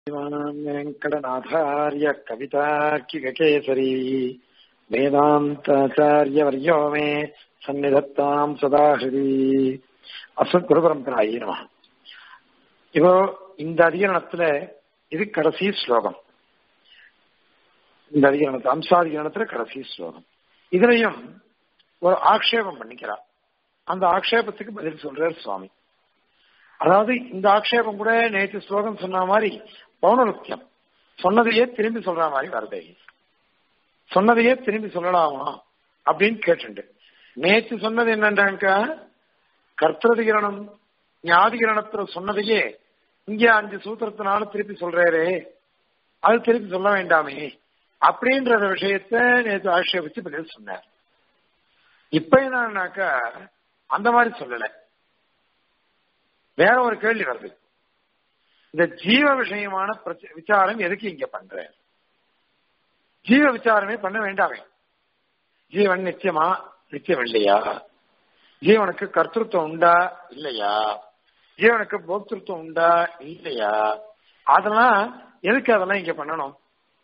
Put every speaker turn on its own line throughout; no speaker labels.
वेङ्कटनाथार्य कवितार्किककेसरी वेदान्ताचार्यवर्यो मे सन्निधत्ताम् सदा हृदि அஸ்மத் குருபரம்பராயி நம இப்போ இந்த அதிகரணத்துல இது கடைசி ஸ்லோகம் இந்த அதிகரணத்து அம்சாதிகரணத்துல கடைசி ஸ்லோகம் இதுலயும் ஒரு ஆக்ஷேபம் பண்ணிக்கிறார் அந்த ஆக்ஷேபத்துக்கு பதில் சொல்றார் சுவாமி அதாவது இந்த ஆக்ஷேபம் கூட நேற்று ஸ்லோகம் சொன்ன மாதிரி பௌனருத்தியம் சொன்னதையே திரும்பி சொல்ற மாதிரி வருது சொன்னதையே திரும்பி சொல்லலாமா அப்படின்னு கேட்டுண்டு நேற்று சொன்னது என்னன்றாக்க கர்த்ததிகரணம் ஞாதிகரணத்துல சொன்னதையே இங்கே அஞ்சு சூத்திரத்தினால திருப்பி சொல்றாரு அது திருப்பி சொல்ல வேண்டாமே அப்படின்ற விஷயத்த நேற்று ஆட்சேபிச்சு பதில் சொன்னார் இப்ப என்னன்னாக்கா அந்த மாதிரி சொல்லல வேற ஒரு கேள்வி வருது இந்த ஜீவ விஷயமான விசாரம் எதுக்கு இங்க பண்ற ஜீவ விசாரமே பண்ண வேண்டாமே ஜீவன் நிச்சயமா நிச்சயம் இல்லையா ஜீவனுக்கு கர்த்தத்துவம் உண்டா இல்லையா ஜீவனுக்கு போக்திருத்தம் உண்டா இல்லையா அதெல்லாம் எதுக்கு அதெல்லாம் இங்க பண்ணணும்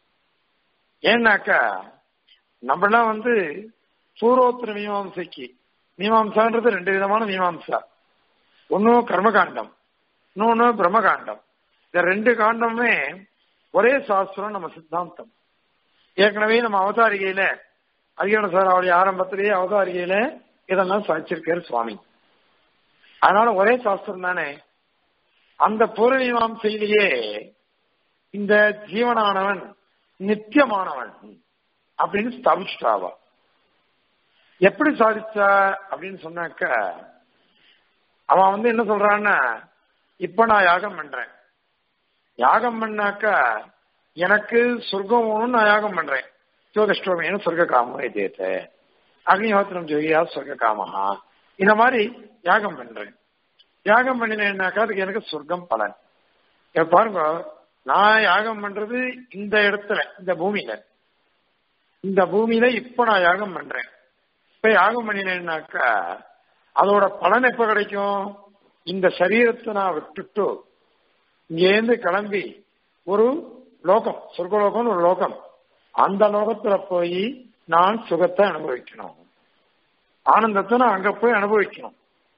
ஏன்னாக்கா நம்மளாம் வந்து பூர்வோத்தர மீமாம்சைக்கு மீமாம்சான்றது ரெண்டு விதமான மீமாம்சா ஒன்னும் கர்மகாண்டம் இன்னொன்னு பிரம்மகாண்டம் இந்த ரெண்டு காண்டமுமே ஒரே சாஸ்திரம் நம்ம சித்தாந்தம் ஏற்கனவே நம்ம அவதாரிகையில அதிகார சார் அவருடைய ஆரம்பத்திலேயே அவதாரிகையில இதெல்லாம் சாதிச்சிருக்காரு சுவாமி அதனால ஒரே சாஸ்திரம் தானே அந்த பூர்வீமாம்சையிலேயே இந்த ஜீவனானவன் நித்தியமானவன் அப்படின்னு ஸ்தாபிச்சுட்டாவா எப்படி சாதிச்சா அப்படின்னு சொன்னாக்க அவன் வந்து என்ன சொல்றான்னா இப்ப நான் யாகம் பண்றேன் யாகம் பண்ணாக்க எனக்கு சொர்க்கம் வேணும்னு நான் யாகம் பண்றேன் ஜோதிஷ்டோமின்னு சொர்க்க காமம் இதயத்தை அக்னிஹோத்திரம் ஜோகியா சொர்க்க காமஹா இந்த மாதிரி யாகம் பண்றேன் யாகம் பண்ணினேன்னாக்கா அதுக்கு எனக்கு சொர்க்கம் பலன் பாருங்க நான் யாகம் பண்றது இந்த இடத்துல இந்த பூமியில இந்த பூமியில இப்ப நான் யாகம் பண்றேன் இப்ப யாகம் பண்ணினேன்னாக்கா அதோட பலன் எப்ப கிடைக்கும் இந்த சரீரத்தை நான் விட்டுட்டு இங்கேருந்து கிளம்பி ஒரு லோகம் சொர்க்கலோகம்னு ஒரு லோகம் அந்த லோகத்துல போய் நான் சுகத்தை அனுபவிக்கணும் ஆனந்தத்தை நான் அங்க போய் அனுபவிக்கணும்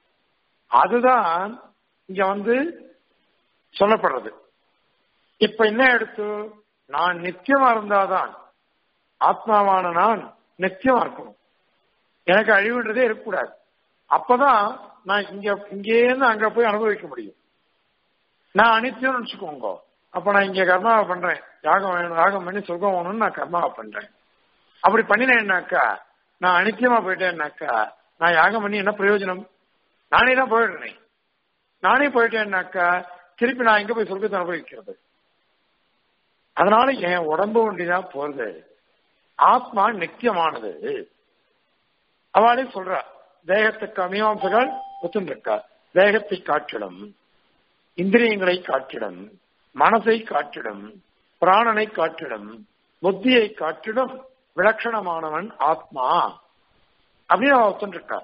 அதுதான் இங்க வந்து சொல்லப்படுறது இப்ப என்ன எடுத்து நான் நித்தியமா இருந்தாதான் ஆத்மாவான நான் நித்தியமா இருக்கணும் எனக்கு அழிவுன்றதே இருக்கக்கூடாது அப்பதான் நான் இங்க இங்கேருந்து அங்க போய் அனுபவிக்க முடியும் நான் அனித்தியம் நினைச்சுக்கோங்க அப்ப நான் இங்க கர்மாவை பண்றேன் யாகம் வேணும் யாகம் பண்ணி சொர்க்கம் வேணும்னு நான் கர்மாவை பண்றேன் அப்படி பண்ணினேன்னாக்கா நான் அனித்தியமா போயிட்டேன்னாக்கா நான் யாகம் பண்ணி என்ன பிரயோஜனம் நானே தான் போயிடுறேன் நானே போயிட்டேன்னாக்கா திருப்பி நான் எங்க போய் சொர்க்கத்தை அனுபவிக்கிறது அதனால என் உடம்பு ஒண்டிதான் போறது ஆத்மா நித்தியமானது அவளே சொல்றா தேகத்துக்கு அமீமாம்சகள் ஒத்துருக்கா தேகத்தை காட்டிடும் இந்திரியங்களை காட்டிடும் மனசை காட்டிடும் பிராணனை காட்டிடும் புத்தியை காட்டிடும் விலட்சணமானவன் ஆத்மா அப்படின்னு அவ ஒத்துருக்கா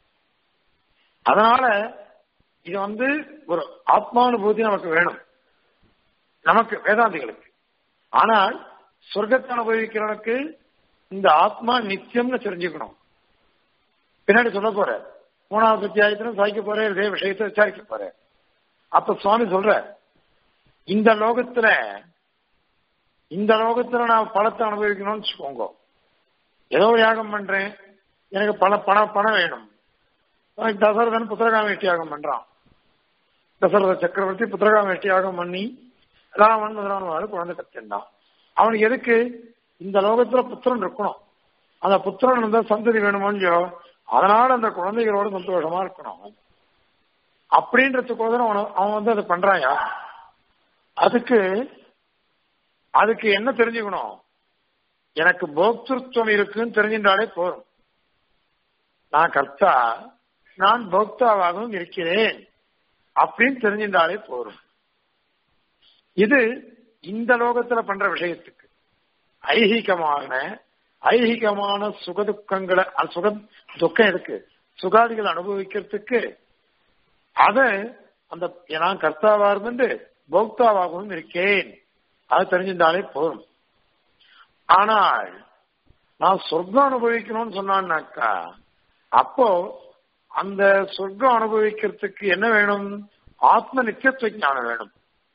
அதனால இது வந்து ஒரு ஆத்மானுபூதி நமக்கு வேணும் நமக்கு வேதாந்திகளுக்கு ஆனால் சொர்க்கத்தை அனுபவிக்கிறவனுக்கு இந்த ஆத்மா நித்தியம்னு தெரிஞ்சுக்கணும் பின்னாடி சொல்ல போற மூணாவது அத்தியாயத்திலும் சாய்க்க போற இதே விஷயத்தை விசாரிக்க போற அப்ப சுவாமி சொல்ற இந்த லோகத்துல இந்த லோகத்துல நான் பணத்தை அனுபவிக்கணும்னு வச்சுக்கோங்க ஏதோ யாகம் பண்றேன் எனக்கு பல பண பணம் வேணும் தசரதன் புத்திரகாமேஷ்டி யாகம் பண்றான் தசரத சக்கரவர்த்தி புத்திரகாமேஷ்டி யாகம் பண்ணி ராமன் முதலான குழந்தை கத்திருந்தான் அவனுக்கு எதுக்கு இந்த லோகத்துல புத்திரன் இருக்கணும் அந்த புத்திரன் இருந்தா சந்ததி வேணுமோ அதனால அந்த குழந்தைகளோட சந்தோஷமா இருக்கணும் அப்படின்றதுக்கோசரம் அவன் அவன் வந்து அதை பண்றாயா அதுக்கு அதுக்கு என்ன தெரிஞ்சுக்கணும் எனக்கு போக்திருத்துவம் இருக்குன்னு தெரிஞ்சின்றாலே போதும் நான் கர்த்தா நான் போக்தாவாகவும் இருக்கிறேன் அப்படின்னு தெரிஞ்சின்றாலே போதும் இது இந்த லோகத்துல பண்ற விஷயத்துக்கு ஐகிகமான ஐகிகமான சுகதுக்கங்களை சுக துக்கம் இருக்கு சுகாதிகள் அனுபவிக்கிறதுக்கு அத அந்த நான் கர்த்தாவா இருந்து போக்தாவாகவும் இருக்கேன் அது தெரிஞ்சிருந்தாலே போதும் ஆனால் நான் சொர்க்கம் அனுபவிக்கணும்னு சொன்னான்னாக்கா அப்போ அந்த சொர்க்கம் அனுபவிக்கிறதுக்கு என்ன வேணும் ஆத்ம நித்தியத்துவ ஞானம் வேணும்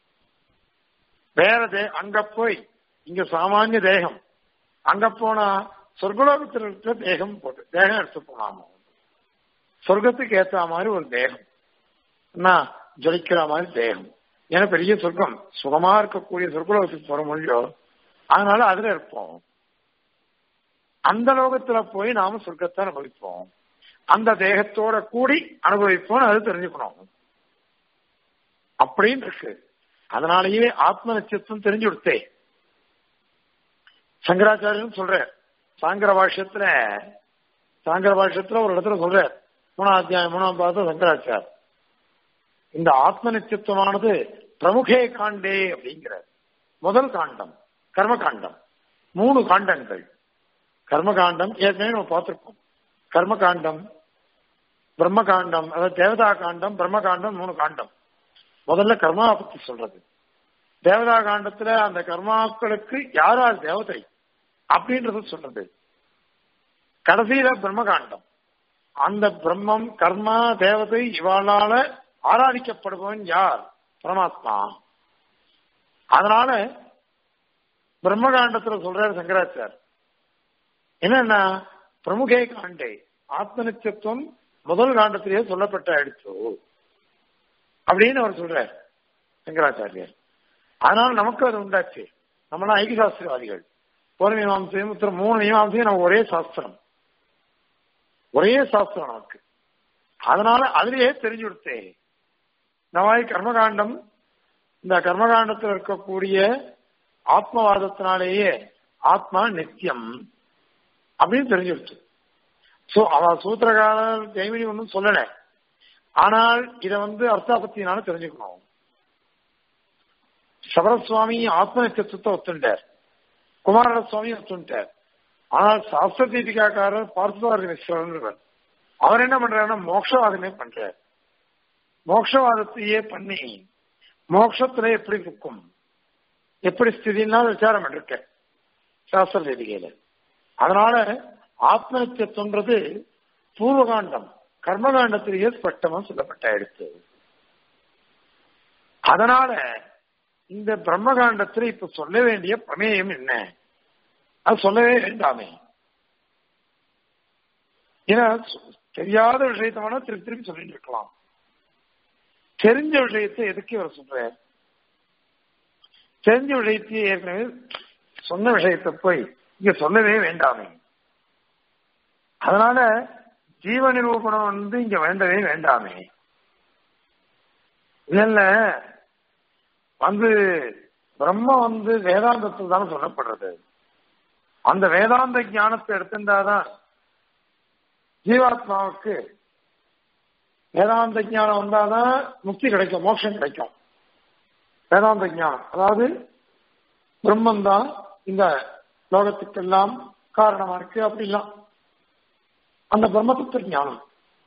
வேற தே அங்க போய் இங்க சாமானிய தேகம் அங்க போனா சொர்க்கலோகத்தில் இருக்கிற தேகம் போட்டு தேகம் எடுத்து போனாமோ சொர்க்கத்துக்கு ஏத்த மாதிரி ஒரு தேகம் என்ன ஜொலிக்கிற மாதிரி தேகம் ஏன்னா பெரிய சொர்க்கம் சுகமா இருக்கக்கூடிய சொர்க்கலோகத்துக்கு போற மொழியோ அதனால அதுல இருப்போம் அந்த லோகத்துல போய் நாம சொர்க்கத்தை அனுபவிப்போம் அந்த தேகத்தோட கூடி அனுபவிப்போம் அது தெரிஞ்சுக்கணும் அப்படின்னு இருக்கு அதனாலேயே ஆத்ம நட்சத்திரம் தெரிஞ்சு கொடுத்தே சங்கராச்சாரியன் சொல்ற சாங்கர பாஷ்யத்துல சாங்கர பாஷ்யத்துல ஒரு இடத்துல சொல்ற மூணாம் அத்தியாயம் மூணாம் பார்த்த சங்கராச்சார் இந்த ஆத்ம நித்தியத்துவமானது பிரமுகே காண்டே அப்படிங்கிற முதல் காண்டம் கர்ம காண்டம் மூணு காண்டங்கள் கர்ம காண்டம் ஏற்கனவே நம்ம பார்த்திருக்கோம் கர்ம காண்டம் பிரம்ம காண்டம் அதாவது தேவதா காண்டம் பிரம்ம காண்டம் மூணு காண்டம் முதல்ல கர்மா பத்தி சொல்றது தேவதா காண்டத்துல அந்த கர்மாக்களுக்கு யார் யார் தேவதை அப்படின்றத சொல்றது கடைசியில பிரம்ம காண்டம் அந்த பிரம்மம் கர்மா தேவதை இவாளால ஆராதிக்கப்படுபவன் யார் பரமாத்மா அதனால பிரம்மகாண்டத்துல சொல்றாரு சங்கராச்சார் என்னன்னா பிரமுகே காண்டே ஆத்ம நித்தியத்துவம் முதல் காண்டத்திலேயே சொல்லப்பட்ட எடுத்து அப்படின்னு அவர் சொல்றார் சங்கராச்சாரியர் அதனால நமக்கு அது உண்டாச்சு நம்மளாம் ஐக்கிய சாஸ்திரவாதிகள் ஒரு மீமாசையும் உத்தரம் மூணு மீமாசையும் நம்ம ஒரே சாஸ்திரம் ஒரே சாஸ்திரம் நமக்கு அதனால அதுலயே தெரிஞ்சு கொடுத்தே இந்த மாதிரி கர்மகாண்டம் இந்த கர்மகாண்டத்தில் இருக்கக்கூடிய ஆத்மவாதத்தினாலேயே ஆத்மா நித்தியம் அப்படின்னு தெரிஞ்சிருச்சு சோ அவ சூத்திரகாரர் ஜெய்மினி ஒன்றும் சொல்லல ஆனால் இத வந்து அர்த்தாபத்தினால தெரிஞ்சுக்கணும் சபரசுவாமி ஆத்ம நித்தியத்துவத்தை ஒத்துண்டார் குமார சுவாமி ஒத்துண்டார் ஆனால் சாஸ்திர தீபிகாக்காரர் பார்த்ததாரி மிஸ்ரர் அவர் என்ன பண்றாருன்னா மோட்சவாதமே பண்றார் மோட்சவாதத்தையே பண்ணி மோட்சத்துல எப்படி இருக்கும் எப்படி ஸ்திதினா விசாரம் பண்ணிருக்க சாஸ்திர தீபிகையில அதனால ஆத்ம நித்தியத்துவன்றது பூர்வகாண்டம் கர்மகாண்டத்திலேயே ஸ்பஷ்டமா சொல்லப்பட்ட எடுத்து அதனால இந்த பிரம்மகாண்டத்துல இப்ப சொல்ல வேண்டிய பிரமேயம் என்ன அது சொல்லவே வேண்டாமே ஏன்னா தெரியாத விஷயத்த வேணா திருப்பி திருப்பி சொல்லிட்டு இருக்கலாம் தெரிஞ்ச விஷயத்தை எதுக்கு இவர் சொல்ற தெரிஞ்ச விஷயத்தையே ஏற்கனவே சொன்ன விஷயத்தை போய் இங்க சொல்லவே வேண்டாமே அதனால ஜீவ நிரூபணம் வந்து இங்க வேண்டவே வேண்டாமே இல்ல வந்து பிரம்ம வந்து வேதாந்தத்தில் தானே சொல்லப்படுறது அந்த வேதாந்த ஞானத்தை எடுத்திருந்தாதான் ஜீவாத்மாவுக்கு வேதாந்த ஞானம் வந்தாதான் முக்தி கிடைக்கும் மோட்சம் கிடைக்கும் வேதாந்த ஞானம் அதாவது பிரம்மன் தான் இந்த லோகத்துக்கெல்லாம் காரணமா இருக்கு அப்படிலாம் அந்த பிரம்மத்துவ ஞானம்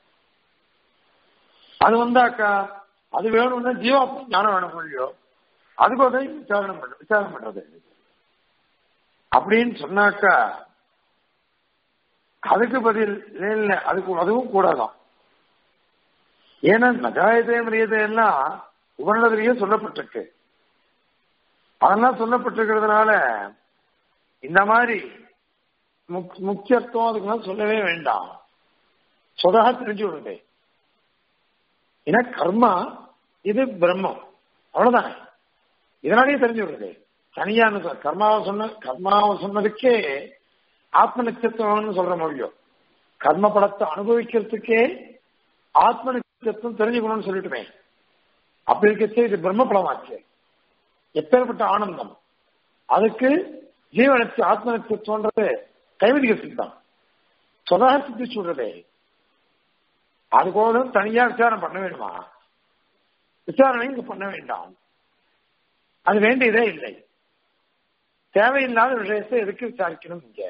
அது வந்தாக்கா அது வேணும்னா ஜீவாத்மா ஞானம் வேணும் இல்லையோ அதுக்கு உதவி விசாரணை பண்ண விசாரணை பண்றது அப்படின்னு சொன்னாக்கா அதுக்கு பதில் இல்லை அதுக்கு அதுவும் கூடாதான் ஏன்னா நஜாயதே மிரியதை எல்லாம் உபநிடத்திலேயே சொல்லப்பட்டிருக்கு அதெல்லாம் சொல்லப்பட்டிருக்கிறதுனால இந்த மாதிரி முக்கியத்துவம் அதுக்கெல்லாம் சொல்லவே வேண்டாம் சொதாக தெரிஞ்சு விடுங்க ஏன்னா கர்மா இது பிரம்மம் அவ்வளவுதானே இதனாலேயே தெரிஞ்சு விடுறது தனியான கர்மாவை சொன்ன கர்மாவை சொன்னதுக்கே ஆத்ம நிச்சயத்துவம்னு சொல்ற மொழியோ கர்ம பலத்தை அனுபவிக்கிறதுக்கே ஆத்ம நிச்சயத்துவம் தெரிஞ்சுக்கணும்னு சொல்லிட்டுமே அப்படி இருக்கச்சே இது பிரம்ம பலமாச்சு எப்பேற்பட்ட ஆனந்தம் அதுக்கு ஜீவனத்து ஆத்ம நிச்சயத்துவன்றது கைவிதிக சித்தம் சொதாக சித்தி சொல்றதே அது போல தனியா விசாரணை பண்ண வேண்டுமா விசாரணை இங்க பண்ண வேண்டாம் அது வேண்டியதே இல்லை தேவையில்லாத விஷயத்தை எதுக்கு விசாரிக்கணும் இங்க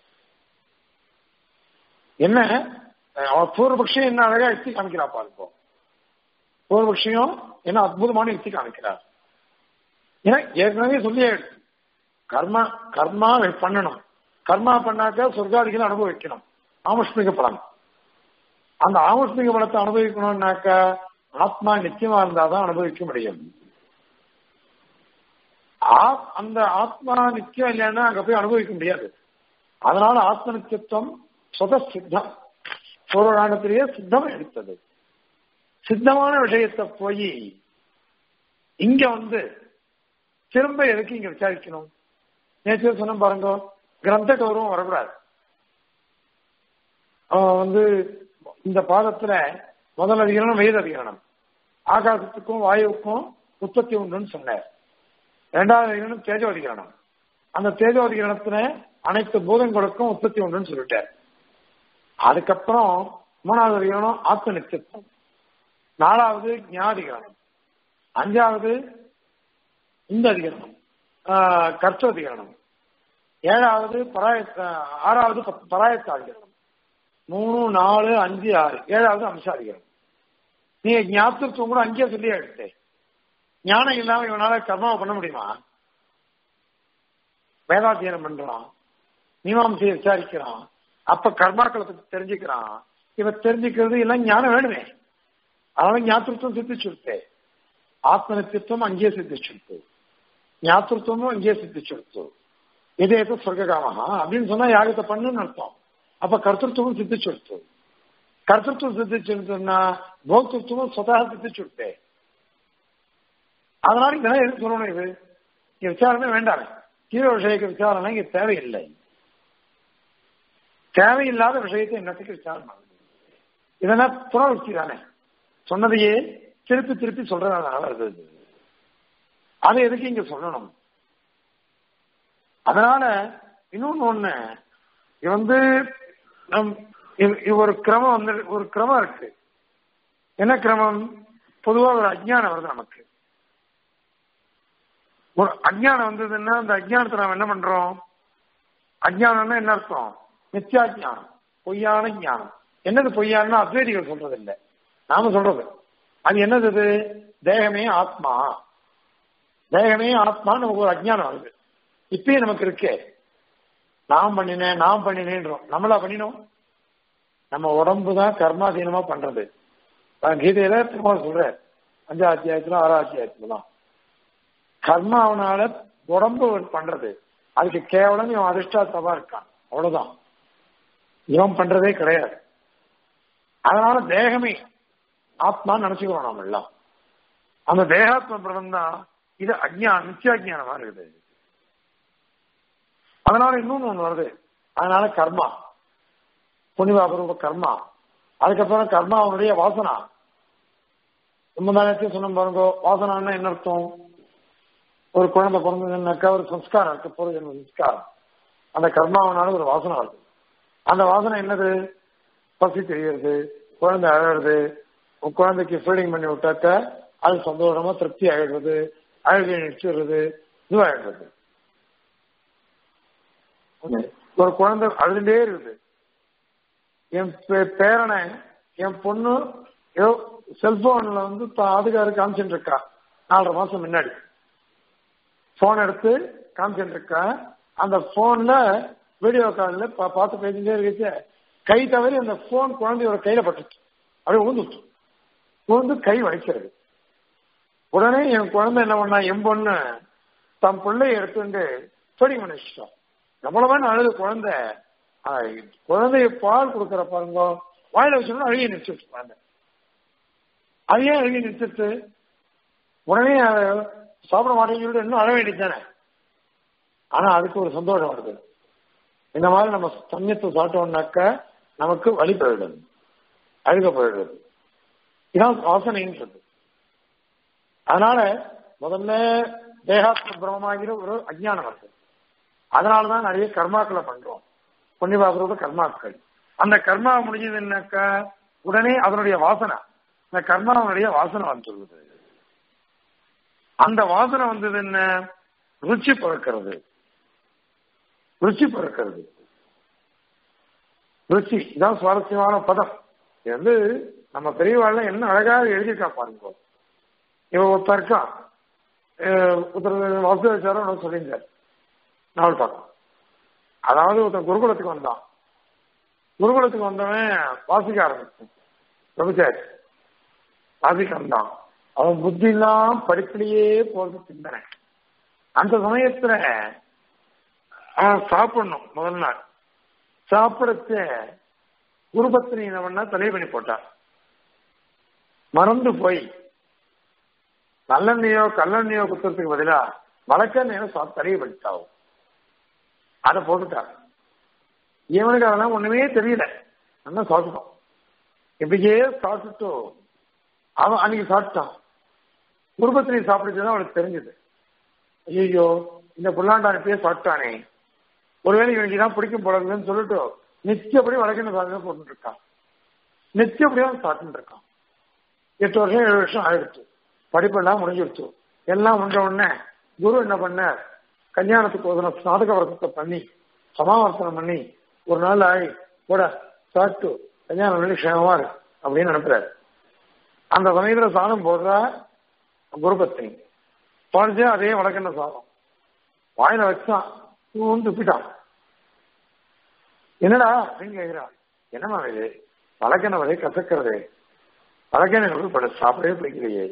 என்ன பூர்வபக்ஷம் என்ன அழகா யுக்தி காமிக்கிறா பாருப்போம் பூர்வபக்ஷம் என்ன அற்புதமான யுக்தி காமிக்கிறார் ஏன்னா ஏற்கனவே சொல்லியே கர்மா கர்மா பண்ணணும் கர்மா பண்ணாக்க சொர்க்காதிகளை அனுபவிக்கணும் ஆமுஷ்மிக பலன் அந்த ஆமுஷ்மிக பலத்தை அனுபவிக்கணும்னாக்க ஆத்மா நிச்சயமா இருந்தாதான் அனுபவிக்க முடியும் அந்த ஆத்மா நிச்சயம் இல்லைன்னா அங்க போய் அனுபவிக்க முடியாது அதனால ஆத்ம நித்தியத்துவம் சொத சித்தம் பூர்வகாண்டத்திலேயே சித்தம் எடுத்தது சித்தமான விஷயத்தை போய் இங்க வந்து திரும்ப எதுக்கு இங்க விசாரிக்கணும் நேற்று சொன்ன பாருங்க கிரந்த கௌரவம் வரக்கூடாது அவன் வந்து இந்த பாதத்துல முதல் அதிகரணம் வேத அதிகரணம் ஆகாசத்துக்கும் வாயுவுக்கும் உற்பத்தி உண்டுன்னு சொன்னார் இரண்டாவது அதிகரணம் தேஜோ அதிகரணம் அந்த தேஜோ அதிகரணத்துல அனைத்து பூதங்களுக்கும் உற்பத்தி உண்டுன்னு சொல்லிட்டார் அதுக்கப்புறம் மூணாவது அதிகரணம் ஆத்ம நித்தியத்துவம் நாலாவது ஞாதிகரணம் அஞ்சாவது இந்த அதிகரணம் கர்த்த அதிகரணம் ஏழாவது பராய ஆறாவது பராயத்த அதிகரணம் மூணு நாலு அஞ்சு ஆறு ஏழாவது அம்சாதிகரணம் நீங்க ஞாபகத்துவம் கூட அங்கேயே சொல்லியே எடுத்து ஞானம் இல்லாம இவனால கர்மாவை பண்ண முடியுமா வேதாத்தியனம் பண்றான் மீமாம்சையை விசாரிக்கிறான் அப்ப கர்மாக்களை பத்தி தெரிஞ்சுக்கிறான் இவ தெரிஞ்சுக்கிறது எல்லாம் ஞானம் வேணுமே அதனால ஞாபகத்துவம் சித்திச்சுடுத்து ஆத்ம நித்தியத்துவம் அங்கேயே சித்திச்சுடுத்து ஞாபகத்துவமும் அங்கேயே சித்திச்சுடுத்து இதே சொர்க்ககாமகா அப்படின்னு சொன்னா யாகத்தை பண்ணுன்னு அர்த்தம் அப்ப கர்த்தத்துவம் சித்திச்சுடுத்து கர்த்தத்துவம் சித்திச்சுன்னா போக்திருத்துவம் சொதாக சித்திச்சுடுத்தே அதனால இதெல்லாம் எதுக்கு சொல்லணும் இது இங்க விசாரணை வேண்டாம் தீவிர விஷயக்கு விசாரணை இங்க தேவையில்லை தேவையில்லாத விஷயத்தை என்னத்துக்கு விசாரணை இதெல்லாம் புறவர்த்தி தானே சொன்னதையே திருப்பி திருப்பி சொல்றதுனால வருது அதை எதுக்கு இங்க சொல்லணும் அதனால இன்னொன்னு ஒண்ணு இது வந்து நம் ஒரு கிரமம் வந்து ஒரு கிரமம் இருக்கு என்ன கிரமம் பொதுவா ஒரு அஜ்ஞானம் வருது நமக்கு ஒரு அஜ்ஞானம் வந்ததுன்னா அந்த அஜ்ஞானத்தை நாம் என்ன பண்றோம் அஜ்ஞானம்னா என்ன அர்த்தம் நித்தியாஜானம் பொய்யான ஞானம் என்னது பொய்யானா அத்வைதிகள் சொல்றது இல்லை நாம சொல்றது அது என்னது இது தேகமே ஆத்மா தேகமே ஆத்மா நமக்கு ஒரு அஜ்ஞானம் வருது இப்பயே நமக்கு இருக்கே நான் பண்ணினேன் நான் பண்ணினேன்றோம் நம்மளா பண்ணினோம் நம்ம உடம்பு தான் கர்மாதீனமா பண்றது கீதையில பெருமாள் சொல்ற அஞ்சாம் அத்தியாயத்துல ஆறாம் அத்தியாயத்துல தான் கர்மாவனால உடம்பு பண்றது அதுக்கு கேவலம் இவன் அதிர்ஷ்டாத்தவா இருக்கான் அவ்வளவுதான் இவன் பண்றதே கிடையாது அதனால தேகமே ஆத்மா நினைச்சுக்கிறோம் நாம எல்லாம் அந்த தேகாத்ம பிரபம் தான் இது அஜ்ஞானம் நித்தியாஜானமா இருக்குது அதனால இன்னொன்னு ஒண்ணு வருது அதனால கர்மா புனிவாபரூப கர்மா அதுக்கப்புறம் கர்மா அவனுடைய வாசனா ரொம்ப நேரத்தையும் சொன்ன பாருங்க வாசனான்னா என்ன அர்த்தம் ஒரு குழந்தை பிறந்ததுன்னாக்கா ஒரு சம்ஸ்காரம் இருக்கு பூர்வ ஜென்ம சம்ஸ்காரம் அந்த கர்மாவனால ஒரு வாசனை வருது அந்த வாசனை என்னது பசி தெரியறது குழந்தை அழறது குழந்தைக்கு ஃபீடிங் பண்ணி விட்டாக்க அது சந்தோஷமா திருப்தி ஆயிடுறது அழுகை நிறுத்திடுறது இதுவாயிடுறது ஒரு குழந்தை அழுதுட்டே இருக்குது என் பேரனை என் பொண்ணு ஏதோ செல்போன்ல வந்து ஆதுகாரு காமிச்சுட்டு இருக்கா நாலரை மாசம் முன்னாடி போன் எடுத்து காமிச்சுட்டு இருக்கா அந்த போன்ல வீடியோ கால்ல பார்த்து பேசிட்டே இருந்துச்சு கை தவறி அந்த போன் குழந்தையோட கையில பட்டுச்சு அப்படியே உழுந்துட்டு உழுந்து கை வலிக்கிறது உடனே என் குழந்தை என்ன பண்ணா என் பொண்ணு தன் பிள்ளைய எடுத்துட்டு செடி பண்ணிச்சிட்டோம் எவ்வளவு அழுது குழந்தை குழந்தைய பால் கொடுக்குற பாருங்க வாயில வச்சோம்னா அழுகி நிறுத்திட்டு குழந்தை அதையே அழுகி நிறுத்திட்டு உடனே சாப்பிட மாட்டேன்னு இன்னும் அழ வேண்டியது தானே ஆனா அதுக்கு ஒரு சந்தோஷம் வருது இந்த மாதிரி நம்ம சமயத்தை சாப்பிட்டோம்னாக்க நமக்கு வழி போயிடுது அழுக போயிடுது இதான் வாசனைன்றது அதனால முதல்ல தேகாத்ம பிரமமாகிற ஒரு அஜ்ஞானம் வருது அதனாலதான் நிறைய கர்மாக்களை பண்றோம் புண்ணியபாபரோட கர்மாக்கள் அந்த கர்மா முடிஞ்சதுன்னாக்கா உடனே அதனுடைய வாசனை அந்த கர்மாவனுடைய வாசனை வந்துருது அந்த வாசனை வந்தது என்ன ருச்சி பிறக்கிறது ருச்சி பிறக்கிறது ருச்சி இதான் சுவாரஸ்யமான பதம் இது வந்து நம்ம பெரியவாழ்ல என்ன அழகாக எழுதியிருக்கா பாருங்க இவன் ஒருத்தன் இருக்கான் ஒருத்தர் வாசுதேவாச்சாரம் சொல்லியிருந்தார் நாவல் பக்கம் அதாவது ஒருத்தன் குருகுலத்துக்கு வந்தான் குருகுலத்துக்கு வந்தவன் வாசிக்க ஆரம்பிச்சான் பிரபுச்சாரி வாசிக்க வந்தான் அவன் புத்திலாம் படிப்பிலேயே போறது சிந்தனை அந்த சமயத்துல அவன் சாப்பிடணும் முதல் நாள் சாப்பிடச்ச குருபத்தினி என்ன பண்ணா தலை பண்ணி போட்டான் மறந்து போய் நல்லெண்ணெயோ கல்லெண்ணெயோ குத்துறதுக்கு பதிலா வழக்கெண்ணெயோ சாப்பிட்டு தலையை படித்தாவும் அதை போட்டுட்டான் இவனுக்கு அதெல்லாம் ஒண்ணுமே தெரியல நல்லா சாப்பிட்டோம் இப்படியே சாப்பிட்டுட்டு அவன் அன்னைக்கு சாப்பிட்டான் குடும்பத்தினை சாப்பிடுச்சுதான் அவனுக்கு தெரிஞ்சது ஐயோ இந்த புல்லாண்டான் இப்பயே சாப்பிட்டானே ஒருவேளை இவனுக்கு தான் பிடிக்கும் போலன்னு சொல்லிட்டு நிச்சயப்படி வழக்கின சாதனை போட்டு இருக்கான் நிச்சயப்படியா சாப்பிட்டு இருக்கான் எட்டு வருஷம் ஏழு வருஷம் ஆயிடுச்சு படிப்பெல்லாம் முடிஞ்சிடுச்சு எல்லாம் முடிஞ்ச உடனே குரு என்ன பண்ண கல்யாணத்துக்கு ஒரு ஸ்நாதக வர்க்கத்தை பண்ணி சமாவர்த்தனம் பண்ணி ஒரு நாள் ஆகி கூட சாப்பிட்டு கல்யாணம் பண்ணி க்ஷேமமா இருக்கு அப்படின்னு நினைக்கிறாரு அந்த சமயத்துல சாதம் போடுறா குருபத்தினி பாடிச்சு அதே வழக்கெண்ண சாதம் வாயில வச்சான் இவன் துப்பிட்டான் என்னடா அப்படின்னு கேட்கிறான் என்னமா இது வழக்கெண்ண வரை கசக்கிறது வழக்கெண்ண பட சாப்பிடவே பிடிக்கலையே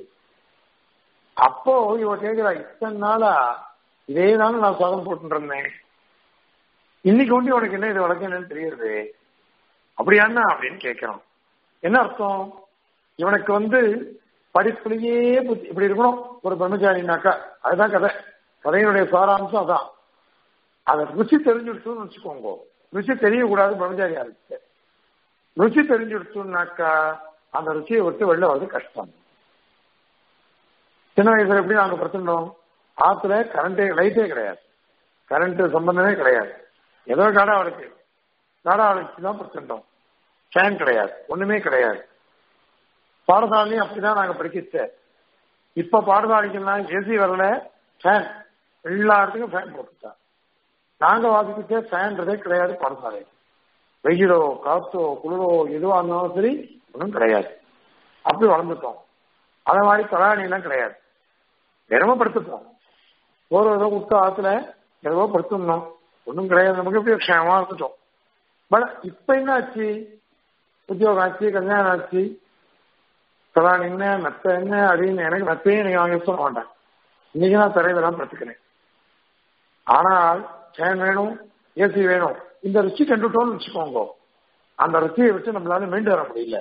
அப்போ இவ கேட்கிறா இத்தனை நாளா இதே தானே நான் சாதம் போட்டு இருந்தேன் இன்னைக்கு ஒண்டி உனக்கு என்ன இது வழக்கெண்ணு தெரியுது அப்படியாண்ணா அப்படின்னு கேட்கிறான் என்ன அர்த்தம் இவனுக்கு வந்து படிப்புலயே புத்தி இப்படி இருக்கணும் ஒரு பிரம்மச்சாரினாக்கா அதுதான் கதை கதையினுடைய சாராம்சம் அதான் அதை ருசி தெரிஞ்சுடுச்சுன்னு வச்சுக்கோங்க ருசி தெரியக்கூடாது பிரம்மச்சாரியா இருக்கு ருசி தெரிஞ்சுடுச்சுன்னாக்கா அந்த ருசியை விட்டு வெளில வர்றது கஷ்டம் சின்ன வயசுல எப்படி நாங்க படுத்துட்டோம் ஆத்துல கரண்டே லைட்டே கிடையாது கரண்ட் சம்பந்தமே கிடையாது ஏதோ கடை அவளுக்கு கடை அவளுக்கு தான் படுத்துட்டோம் ஃபேன் கிடையாது ஒண்ணுமே கிடையாது பாடசாலையும் அப்படிதான் நாங்க படிக்கிச்ச இப்ப பாடசாலைக்கெல்லாம் ஏசி வரல ஃபேன் எல்லா இடத்துக்கும் ஃபேன் போட்டுட்டா நாங்க வாசிக்கிச்ச ஃபேன்றதே கிடையாது பாடசாலை வெயிலோ காத்தோ குளிரோ எதுவா இருந்தாலும் சரி ஒன்றும் கிடையாது அப்படி வளர்ந்துட்டோம் அதே மாதிரி கலாணி எல்லாம் கிடையாது தினமும் படுத்துட்டோம் ஒரு ஏதோ விட்டு ஆத்துல ஏதோ படுத்துருந்தோம் ஒன்றும் கிடையாது நமக்கு எப்படி க்ஷேமமா இருந்துட்டோம் பட் இப்ப என்ன ஆச்சு உத்தியோகம் ஆச்சு கல்யாணம் ஆச்சு கலான் என்ன மெத்த என்ன அப்படின்னு எனக்கு மெத்தையே நீங்க வாங்கி சொல்ல மாட்டேன் இன்னைக்கு நான் தரையில தான் படுத்துக்கிறேன் ஆனால் ஃபேன் வேணும் ஏசி வேணும் இந்த ருச்சி கண்டுட்டோம்னு வச்சுக்கோங்க அந்த ருச்சியை விட்டு நம்மளால மீண்டு வர முடியல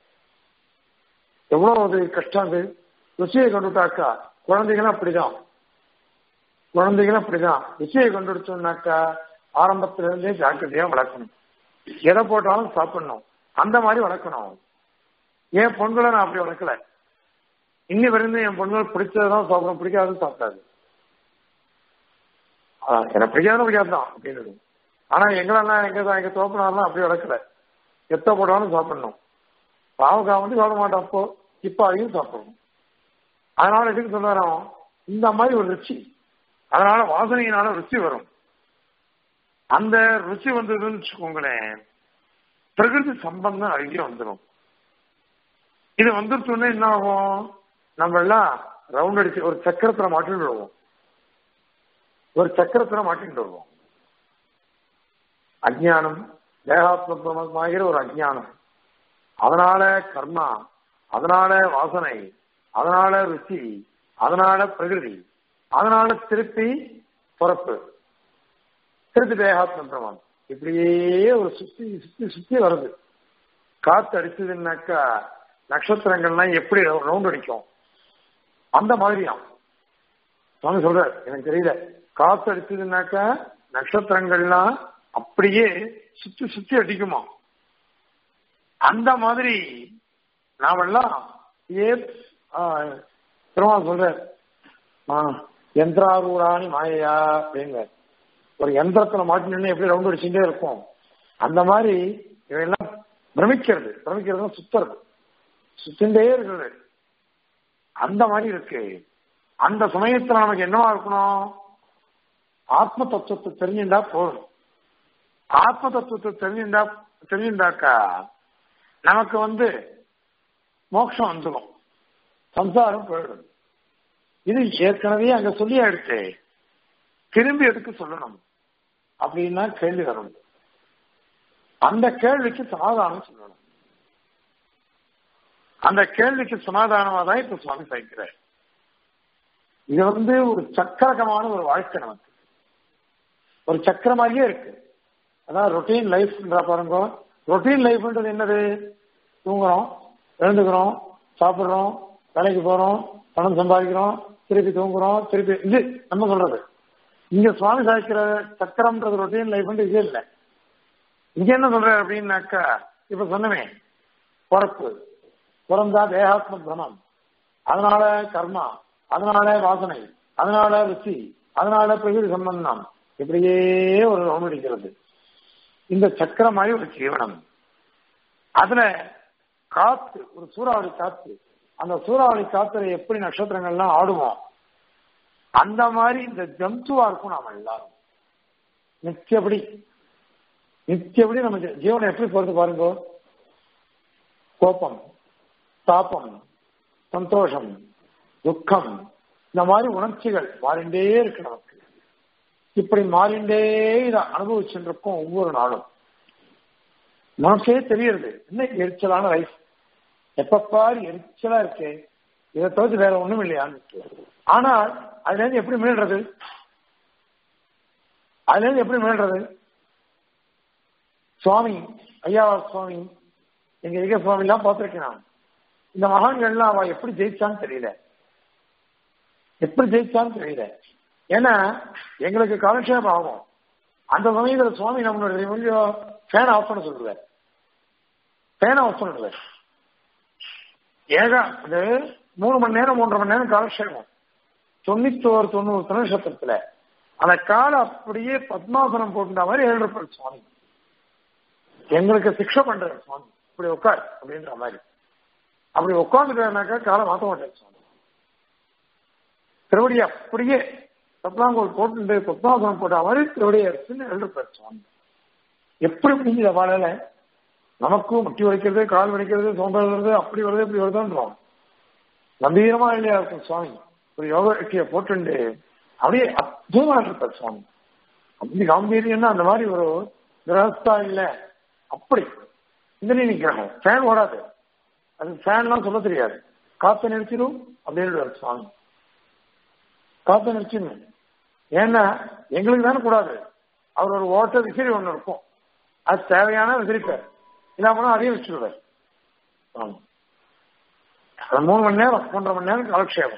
எவ்வளவு அது கஷ்டம் அது ருச்சியை கொண்டுட்டாக்கா குழந்தைகளும் அப்படிதான் குழந்தைகளும் அப்படிதான் ருச்சியை கொண்டுடுச்சோம்னாக்கா ஆரம்பத்துல இருந்தே ஜாக்கிரதையா வளர்க்கணும் எதை போட்டாலும் சாப்பிடணும் அந்த மாதிரி வளர்க்கணும் என் பொண்களை நான் அப்படி வளர்க்கல இன்னி வரைந்து என் பொண்ணுகள் பிடிச்சதான் சாப்பிடும் பிடிக்காதுன்னு சாப்பிட்டாது எனக்கு பிடிக்காத பிடிக்காதுதான் அப்படின்னு ஆனா எங்களெல்லாம் எங்க எங்க தோப்பினாலாம் அப்படி வளர்க்கல எத்த போட்டாலும் சாப்பிடணும் பாவக்காய் வந்து சாப்பிட மாட்டோம் அப்போ இப்ப அதையும் சாப்பிடணும் அதனால எதுக்கு சொல்லுறோம் இந்த மாதிரி ஒரு ருச்சி அதனால வாசனையினால ருச்சி வரும் அந்த ருச்சி வந்ததுன்னு வச்சுக்கோங்களேன் பிரகிருதி சம்பந்தம் அருகே வந்துடும் இது வந்துருச்சோன்னே என்ன ஆகும் நம்ம எல்லாம் ரவுண்ட் அடிச்சு ஒரு சக்கரத்துல மாட்டிட்டு வருவோம் ஒரு சக்கரத்துல மாட்டிட்டு வருவோம் அஜ்ஞானம் தேகாத்மகமாகிற ஒரு அஜ்ஞானம் அதனால கர்மா அதனால வாசனை அதனால ருச்சி அதனால பிரகிருதி அதனால திருப்பி பிறப்பு திருப்பி தேகாத்ம பிரமம் இப்படியே ஒரு சுத்தி சுத்தி சுத்தி வருது காத்து அடிச்சதுன்னாக்கா நட்சத்திரங்கள்லாம் எப்படி ரவுண்ட் அடிக்கும் அந்த மாதிரியாம் சுவாமி சொல்ற எனக்கு தெரியல காத்து அடிச்சதுன்னாக்கா நட்சத்திரங்கள்லாம் அப்படியே சுத்தி சுத்தி அடிக்குமா அந்த மாதிரி நாமெல்லாம் ஏ பெருமாள் சொல்ற யந்திராரூராணி மாயையா அப்படிங்க ஒரு யந்திரத்துல மாட்டினு எப்படி ரவுண்ட் அடிச்சுட்டே இருக்கும் அந்த மாதிரி இவையெல்லாம் பிரமிக்கிறது பிரமிக்கிறது சுத்துறது சுத்திண்டே இருக்கிறது அந்த மாதிரி இருக்கு அந்த சமயத்துல நமக்கு என்னவா இருக்கணும் ஆத்ம தத்துவத்தை தெரிஞ்சுட்டா போதும் ஆத்ம தத்துவத்தை தெரிஞ்சுட்டா தெரிஞ்சுட்டாக்கா நமக்கு வந்து மோட்சம் வந்துடும் சம்சாரம் போயிடும் இது ஏற்கனவே அங்க சொல்லி எடுத்து திரும்பி எதுக்கு சொல்லணும் அப்படின்னா கேள்வி வரும் அந்த கேள்விக்கு சமாதானம் சொல்லணும் அந்த கேள்விக்கு சமாதானமா தான் இப்ப சுவாமி சாய்க்கிறார் இது வந்து ஒரு சக்கரகமான ஒரு வாழ்க்கை நமக்கு ஒரு சக்கரமாகியே இருக்கு அதான் ரொட்டீன் லைஃப்ன்ற பாருங்க ரொட்டீன் லைஃப்ன்றது என்னது தூங்குறோம் எழுந்துக்கிறோம் சாப்பிடுறோம் வேலைக்கு போறோம் பணம் சம்பாதிக்கிறோம் திருப்பி தூங்குறோம் திருப்பி இது நம்ம சொல்றது இங்க சுவாமி சாய்க்கிற சக்கரம்ன்றது ரொட்டீன் லைஃப்ன்றது இது இல்லை இங்க என்ன சொல்றாரு அப்படின்னாக்கா இப்ப சொன்னமே பிறப்பு பிறந்தா தேகாத்ம பிரமம் அதனால கர்மா அதனால வாசனை அதனால ருச்சி அதனால பிரகிருதி சம்பந்தம் இப்படியே ஒரு ரவுண்ட் அடிக்கிறது இந்த சக்கரம் மாதிரி ஒரு ஜீவனம் அதுல காத்து ஒரு சூறாவளி காத்து அந்த சூறாவளி காத்துல எப்படி நட்சத்திரங்கள்லாம் ஆடுவோம் அந்த மாதிரி இந்த ஜந்துவா இருக்கும் நாம எல்லாரும் நித்தியபடி நித்தியபடி நம்ம ஜீவனை எப்படி போறது பாருங்க கோபம் தாபம் சந்தோஷம் துக்கம் இந்த மாதிரி உணர்ச்சிகள் மாறிண்டே இருக்கு நமக்கு இப்படி மாறிண்டே இதை அனுபவிச்சுட்டு இருக்கோம் ஒவ்வொரு நாளும் நமக்கே தெரியுது என்ன எரிச்சலான லைஃப் எப்ப பாரு எரிச்சலா இருக்கு இதை தவிர்த்து வேற ஒண்ணும் இல்லையான்னு ஆனால் அதுல இருந்து எப்படி மீள்றது அதுல இருந்து எப்படி மீள்றது சுவாமி ஐயா சுவாமி எங்க ஐயா சுவாமி எல்லாம் பார்த்திருக்கேன் நான் இந்த மகான்கள்லாம் அவ எப்படி ஜெயிச்சான்னு தெரியல எப்படி ஜெயிச்சான்னு தெரியல ஏன்னா எங்களுக்கு காலக்ஷேபம் ஆகும் அந்த சமயத்துல சுவாமி நம்மளுடைய கொஞ்சம் ஃபேன் ஆஃப் பண்ண சொல்லுவார் ஃபேன் ஆஃப் பண்ணிடுவார் ஏகா அது மூணு மணி நேரம் மூன்றரை மணி நேரம் காலக்ஷேபம் தொண்ணூத்தோரு தொண்ணூறு நட்சத்திரத்துல அந்த காலை அப்படியே பத்மாசனம் போட்டுட்ட மாதிரி எழுதிருப்பார் சுவாமி எங்களுக்கு சிக்ஷை பண்றாரு சுவாமி இப்படி உட்கார் அப்படின்ற மாதிரி அப்படி உட்காந்துட்டாருனாக்கா காலை மாற்ற மாட்டேன் சுவாமி திருவடி அப்படியே பத்மாங்கோல் போட்டு பத்மாசனம் போட்ட மாதிரி திருவடியை எடுத்துன்னு எழுதிருப்பார் சுவாமி எப்படி முடிஞ்சது வாழல நமக்கும் முட்டி வலிக்கிறது கால் வலிக்கிறது சோம்பல் வருது அப்படி வருது இப்படி வருதுன்றோம் கம்பீரமா இல்லையா இருக்கும் சுவாமி ஒரு யோக வெற்றியை போட்டுண்டு அப்படியே அற்புதமா இருப்பார் சுவாமி அப்படி காம்பீரியம்னா அந்த மாதிரி ஒரு கிரகஸ்தா இல்ல அப்படி இந்திரிய நிக்கிரகம் ஃபேன் ஓடாது அது ஃபேன்லாம் சொல்ல தெரியாது காத்த நிறுத்திடும் அப்படின்னு சுவாமி காத்த நிறுத்திடணும் ஏன்னா எங்களுக்கு தானே கூடாது அவர் ஒரு ஓட்ட விசிறி ஒண்ணு இருக்கும் அது தேவையான விசிறிப்பார் இல்லாம அதையும் வச்சுடுவார் ஆமா அது மூணு மணி நேரம் மூன்றரை மணி நேரம் காலக்ஷேபம்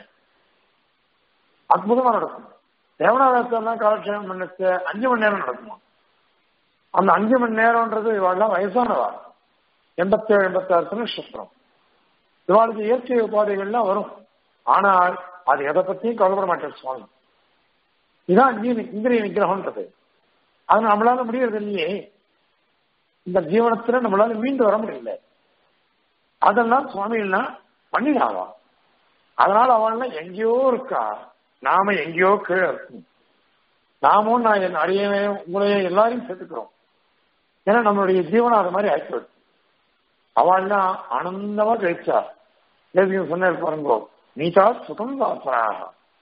அற்புதமா நடக்கும் தேவநாதத்தெல்லாம் காலக்ஷேபம் பண்ணது அஞ்சு மணி நேரம் நடக்குமா அந்த அஞ்சு மணி நேரம்ன்றது இவாள்லாம் வயசானவா எண்பத்தேழு எண்பத்தாறு நட்சத்திரம் இவாளுக்கு இயற்கை உபாதைகள்லாம் வரும் ஆனால் அது எதை பத்தியும் கவலைப்பட மாட்டேன் சுவாமி இதான் இந்திரிய நிகிரகம்ன்றது அது நம்மளால முடியறது இல்லையே இந்த ஜீவனத்துல நம்மளால மீண்டு வர முடியல அதெல்லாம் சுவாமிகள்லாம் பண்ணிடாவா அதனால அவள்லாம் எங்கேயோ இருக்கா நாம எங்கேயோ கீழே இருக்கும் நாமும் நான் என் அடியவே உங்களையே எல்லாரையும் சேர்த்துக்கிறோம் ஏன்னா நம்மளுடைய ஜீவனம் அது மாதிரி ஆக்கிவிடும் அவள்லாம் ஆனந்தமா கழிச்சா தேவியும் சொன்னார் பாருங்கோ நீதா சுகம் தாசராக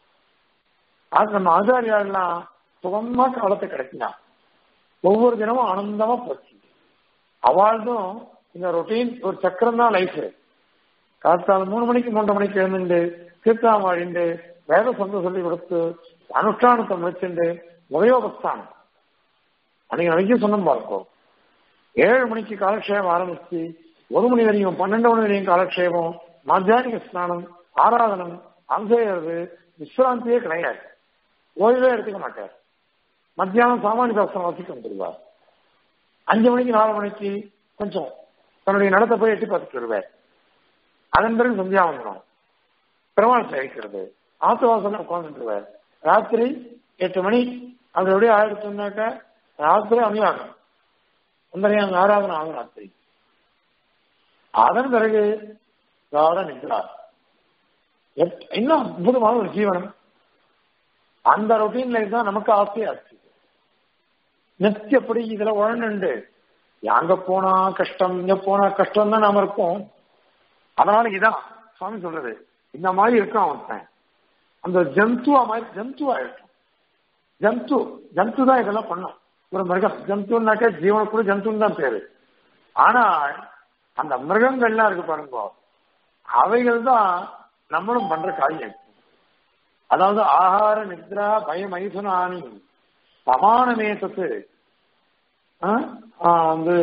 அது நம்ம ஆச்சாரியாள்லாம் சுகமா காலத்தை கிடைக்கினா ஒவ்வொரு தினமும் ஆனந்தமா போச்சு அவள்தும் இந்த ரொட்டீன் ஒரு சக்கரம் தான் லைஃப் காத்தால மூணு மணிக்கு மூன்றரை மணிக்கு எழுந்துண்டு கீர்த்தனம் ஆடிண்டு வேத சொந்த சொல்லி கொடுத்து அனுஷ்டானத்தை முடிச்சுண்டு உபயோகஸ்தானம் அன்னைக்கு நாளைக்கு சொன்னோம் பார்ப்போம் ஏழு மணிக்கு காலக்ஷேபம் ஆரம்பிச்சு ஒரு மணி வரையும் பன்னெண்டு மணி வரையும் காலக்ஷேபம் மத்தியானிக ஸ்நானம் ஆராதனம் அங்கேறது விஸ்ராந்தியே கிடையாது ஓய்வே எடுத்துக்க மாட்டார் மத்தியானம் சாமானிய சாஸ்திரம் வாசிக்க வந்துடுவார் அஞ்சு மணிக்கு நாலு மணிக்கு கொஞ்சம் தன்னுடைய நடத்தை போய் எட்டி பார்த்துட்டு வருவார் அதன் பிறகு சந்தியாவந்தனம் பெருமாள் சேவிக்கிறது ஆத்துவாசல உட்காந்துருவார் ராத்திரி எட்டு மணி அது எப்படி ஆயிடுச்சுன்னாக்கா ராத்திரி அணியாகும் ஒன்றரையாங்க ஆராதனை ஆகும் ராத்திரி அதன் பிறகு காட நிற்கிறார் இன்னும் அற்புதமான ஒரு ஜீவனம் அந்த ரொட்டீன் லைஃப் தான் நமக்கு ஆசையா இருக்கு நித்தியப்படி இதுல உழண்டு அங்க போனா கஷ்டம் இங்க போனா கஷ்டம் தான் நாம இருப்போம் அதனால இதான் சுவாமி சொல்றது இந்த மாதிரி இருக்கான் அவன் அந்த ஜந்துவா மாதிரி ஜந்து ஆயிடும் ஜந்து ஜந்து தான் இதெல்லாம் பண்ணும் ஒரு மிருகம் ஜந்துனாக்க ஜீவன கூட ஜந்துன்னு தான் பேரு ஆனால் அந்த மிருகங்கள்லாம் இருக்கு பாருங்க அவைகள் தான் நம்மளும் பண்ற காரியம் அதாவது ஆகார நித்ரா பயம் ஐசுனானி சமானமே சத்து வந்து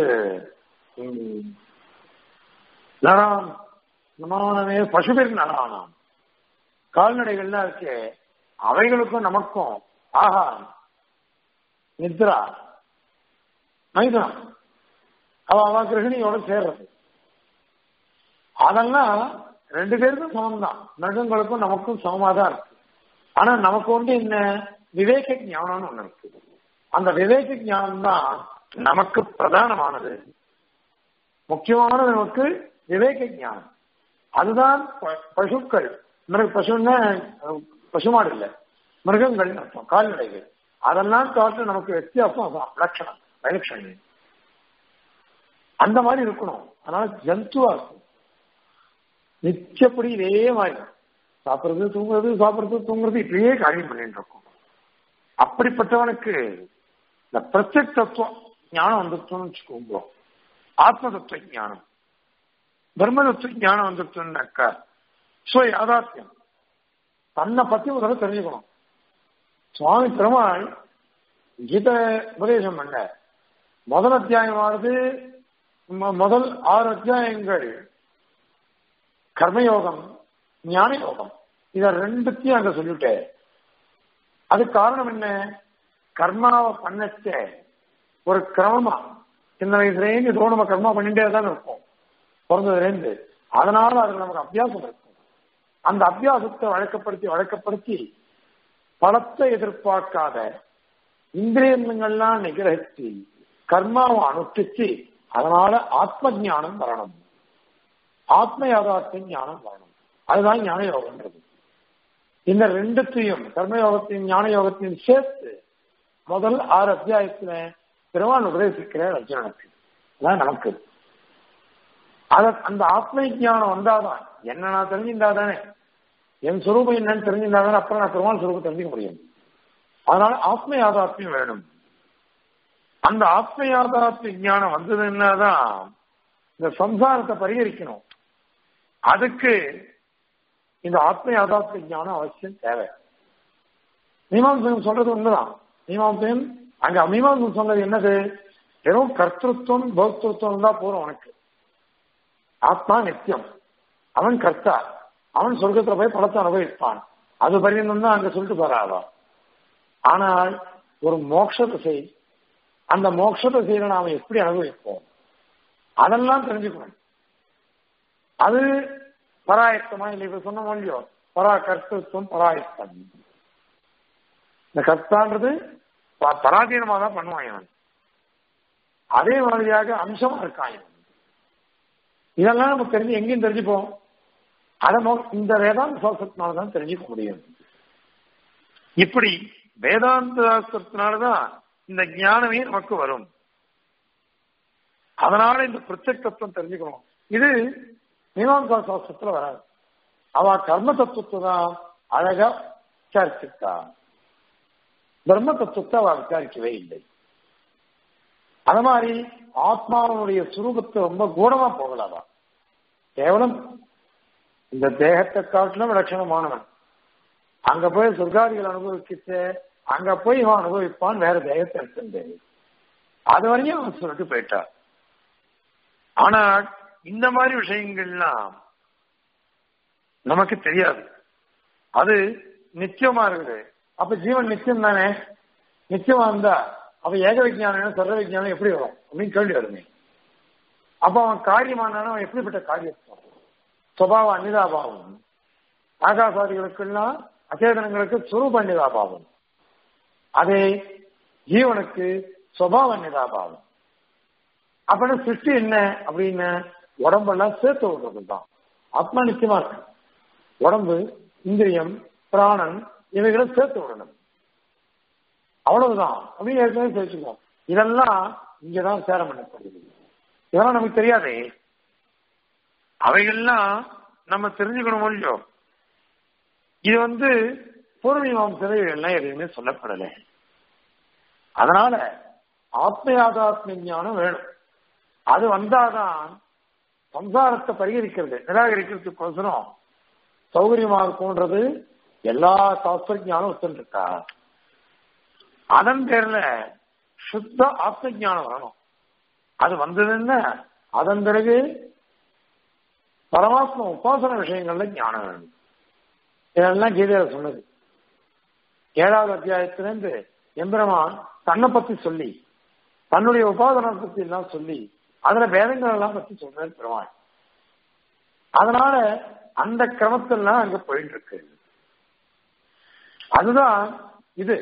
நராம் சமானமே பசுபெரு நரானாம் கால்நடைகள்லாம் இருக்கு அவைகளுக்கும் நமக்கும் ஆகாரம் நித்ரா மைதனம் அவ அவ கிரகிணியோட சேர்றது அதெல்லாம் ரெண்டு பேருக்கும் சமம் தான் மிருகங்களுக்கும் நமக்கும் சமமா தான் இருக்கு ஆனா நமக்கு வந்து என்ன விவேக ஞானம்னு ஒண்ணு இருக்கு அந்த விவேக ஞானம் தான் நமக்கு பிரதானமானது முக்கியமானது நமக்கு விவேக ஞானம் அதுதான் பசுக்கள் மிருக பசுன்னா பசுமாடு இல்லை மிருகங்கள் அர்த்தம் கால்நடைகள் அதெல்லாம் காட்டு நமக்கு வித்தியாசம் அதான் லட்சணம் வைலட்சணம் அந்த மாதிரி இருக்கணும் அதனால ஜந்துவா இருக்கும் நிச்சயப்படி இதே மாதிரி சாப்பிடுறது தூங்குறது சாப்பிடுறது தூங்குறது இப்படியே காரியம் பண்ணிட்டு இருக்கும் அப்படிப்பட்டவனுக்கு இந்த பிரத்யக் தத்துவம் ஞானம் வந்துட்டோம்னு வச்சுக்கோங்க ஆத்ம தத்துவ ஞானம் பிரம்ம தத்துவ ஞானம் வந்துட்டோம்னாக்கா சுய யாதார்த்தியம் தன்னை பத்தி முதல்ல தெரிஞ்சுக்கணும் சுவாமி பெருமாள் கீதை உபதேசம் பண்ண முதல் அத்தியாயமானது முதல் ஆறு அத்தியாயங்கள் கர்மயோகம் ஞான யோகம் இத ரெண்டுத்தையும் அங்க சொல்லிட்டேன் அது காரணம் என்ன கர்மாவை பண்ணச்ச ஒரு கிரமமா சின்ன வயசுலேருந்து இதோ நம்ம கர்மா பண்ணிட்டே தான் இருப்போம் பிறந்ததுலேருந்து அதனால அதுல நமக்கு அபியாசம் இருக்கும் அந்த அபியாசத்தை வழக்கப்படுத்தி வழக்கப்படுத்தி பலத்தை எதிர்பார்க்காத இந்திரியங்கள்லாம் நிகிரகிச்சு கர்மாவை அனுஷ்டிச்சு அதனால ஆத்ம ஞானம் வரணும் ஆத்ம யாதார்த்த ஞானம் வரணும் அதுதான் ஞான யோகம்ன்றது இந்த ரெண்டுத்தையும் கர்மயோகத்தையும் ஞான யோகத்தையும் சேர்த்து முதல் ஆறு அத்தியாயத்துல பெருமான் உபதேசிக்கிற அர்ஜுனனுக்கு அதான் நமக்கு அத அந்த ஆத்ம ஞானம் வந்தாதான் என்ன நான் தெரிஞ்சிருந்தா தானே என் சுரூபம் என்னன்னு தெரிஞ்சிருந்தா தானே அப்புறம் நான் பெருமாள் சுரூபம் தெரிஞ்சுக்க முடியும் அதனால ஆத்ம யாதார்த்தியம் வேணும் அந்த ஆத்ம யாதார்த்திய ஞானம் வந்ததுன்னா தான் இந்த சம்சாரத்தை பரிகரிக்கணும் அதுக்கு இந்த ஆத்ம யாதார்த்திய ஞானம் அவசியம் தேவை மீமாம்சம் சொல்றது உண்மைதான் மீமாம்சம் அங்க மீமாம்சம் சொன்னது என்னது வெறும் கர்த்தத்துவம் போக்திருத்துவம் தான் போறோம் உனக்கு ஆத்மா நித்தியம் அவன் கர்த்தா அவன் சொர்க்கத்துல போய் படத்தை அனுபவிப்பான் அது பரியந்தம் தான் அங்க சொல்லிட்டு போறாவா ஆனால் ஒரு மோட்ச திசை அந்த மோட்ச திசையில நாம எப்படி அனுபவிப்போம் அதெல்லாம் தெரிஞ்சுக்கணும் அது பராயத்தமா இல்லை இப்ப சொன்ன மொழியோ பரா கர்த்தத்துவம் பராயத்தம் இந்த கர்த்தான்றது பராதீனமா தான் பண்ணுவான் இவன் அதே மாதிரியாக அம்சமா இருக்கான் இவன் இதெல்லாம் நம்ம தெரிஞ்சு எங்கேயும் தெரிஞ்சுப்போம் அதை இந்த வேதாந்த சாஸ்திரத்தினால தான் தெரிஞ்சுக்க முடியும் இப்படி வேதாந்த சாஸ்திரத்தினாலதான் இந்த ஞானமே நமக்கு வரும் அதனால இந்த பிரத்யக்தத்துவம் தெரிஞ்சுக்கணும் இது மீமாம்சா சாஸ்திரத்துல வராது அவ கர்ம தத்துவத்தை தான் அழகா விசாரிச்சிருக்கா பிரம்ம தத்துவத்தை அவ விசாரிக்கவே இல்லை அது மாதிரி ஆத்மாவனுடைய சுரூபத்தை ரொம்ப கூடமா போகலாவா கேவலம் இந்த தேகத்தை காட்டிலும் லட்சணமானவன் அங்க போய் சொர்க்காதிகள் அனுபவிக்கிட்டு அங்க போய் இவன் அனுபவிப்பான் வேற தேகத்தை எடுத்து அது வரையும் அவன் சொல்லிட்டு போயிட்டான் ஆனா இந்த மாதிரி விஷயங்கள்லாம் நமக்கு தெரியாது அது நிச்சயமா இருக்குது அப்ப ஜீவன் நிச்சயம் தானே நிச்சயமா இருந்தா அப்ப ஏக விஜயானம் சர்வ விஜயானம் எப்படி வரும் அப்படின்னு கேள்வி வருமே அப்ப அவன் காரியமானாலும் அவன் எப்படிப்பட்ட காரியத்துவம் சுபாவ அன்னிதாபாவம் ஆகாசாதிகளுக்கெல்லாம் அச்சேதனங்களுக்கு சுரூப அன்னிதாபாவம் அதே ஜீவனுக்கு சுபாவ அன்னிதாபாவம் அப்படின்னு சிருஷ்டி என்ன அப்படின்னு உடம்பெல்லாம் சேர்த்து விடுறது தான் ஆத்மா நிச்சயமா இருக்கு உடம்பு இந்திரியம் பிராணன் இவைகளை சேர்த்து விடணும் அவ்வளவுதான் அப்படின்னு ஏற்கனவே தெரிஞ்சுக்கணும் இதெல்லாம் இங்கதான் சேரம் பண்ணப்படுது இதெல்லாம் நமக்கு தெரியாதே அவைகள்லாம் நம்ம தெரிஞ்சுக்கணும் இல்லையோ இது வந்து பூர்வீமாம்சரை எல்லாம் எதுவுமே சொல்லப்படலை அதனால ஆத்ம யாதாத்ம ஞானம் வேணும் அது வந்தாதான் சம்சாரத்தை பரிகரிக்கிறது நிராகரிக்கிறதுக்கோசரம் சௌகரியமா இருக்கும்ன்றது எல்லா சாஸ்திர ஞானம் ஒத்துருக்கா அதன் பேர்ல சுத்த ஆத்ம ஞானம் வரணும் அது வந்ததுன்னா அதன் பிறகு பரமாத்ம உபாசன விஷயங்கள்ல ஞானம் வேணும் இதெல்லாம் கீதையில சொன்னது ஏழாவது அத்தியாயத்திலிருந்து எம்பெருமான் தன்னை பத்தி சொல்லி தன்னுடைய உபாதனை பத்தி எல்லாம் சொல்லி அதுல வேதங்கள் எல்லாம் பத்தி சொல்றாரு பெருமாள் அதனால அந்த கிரமத்திலாம் அங்க போயிட்டு இருக்கு அதுதான் இது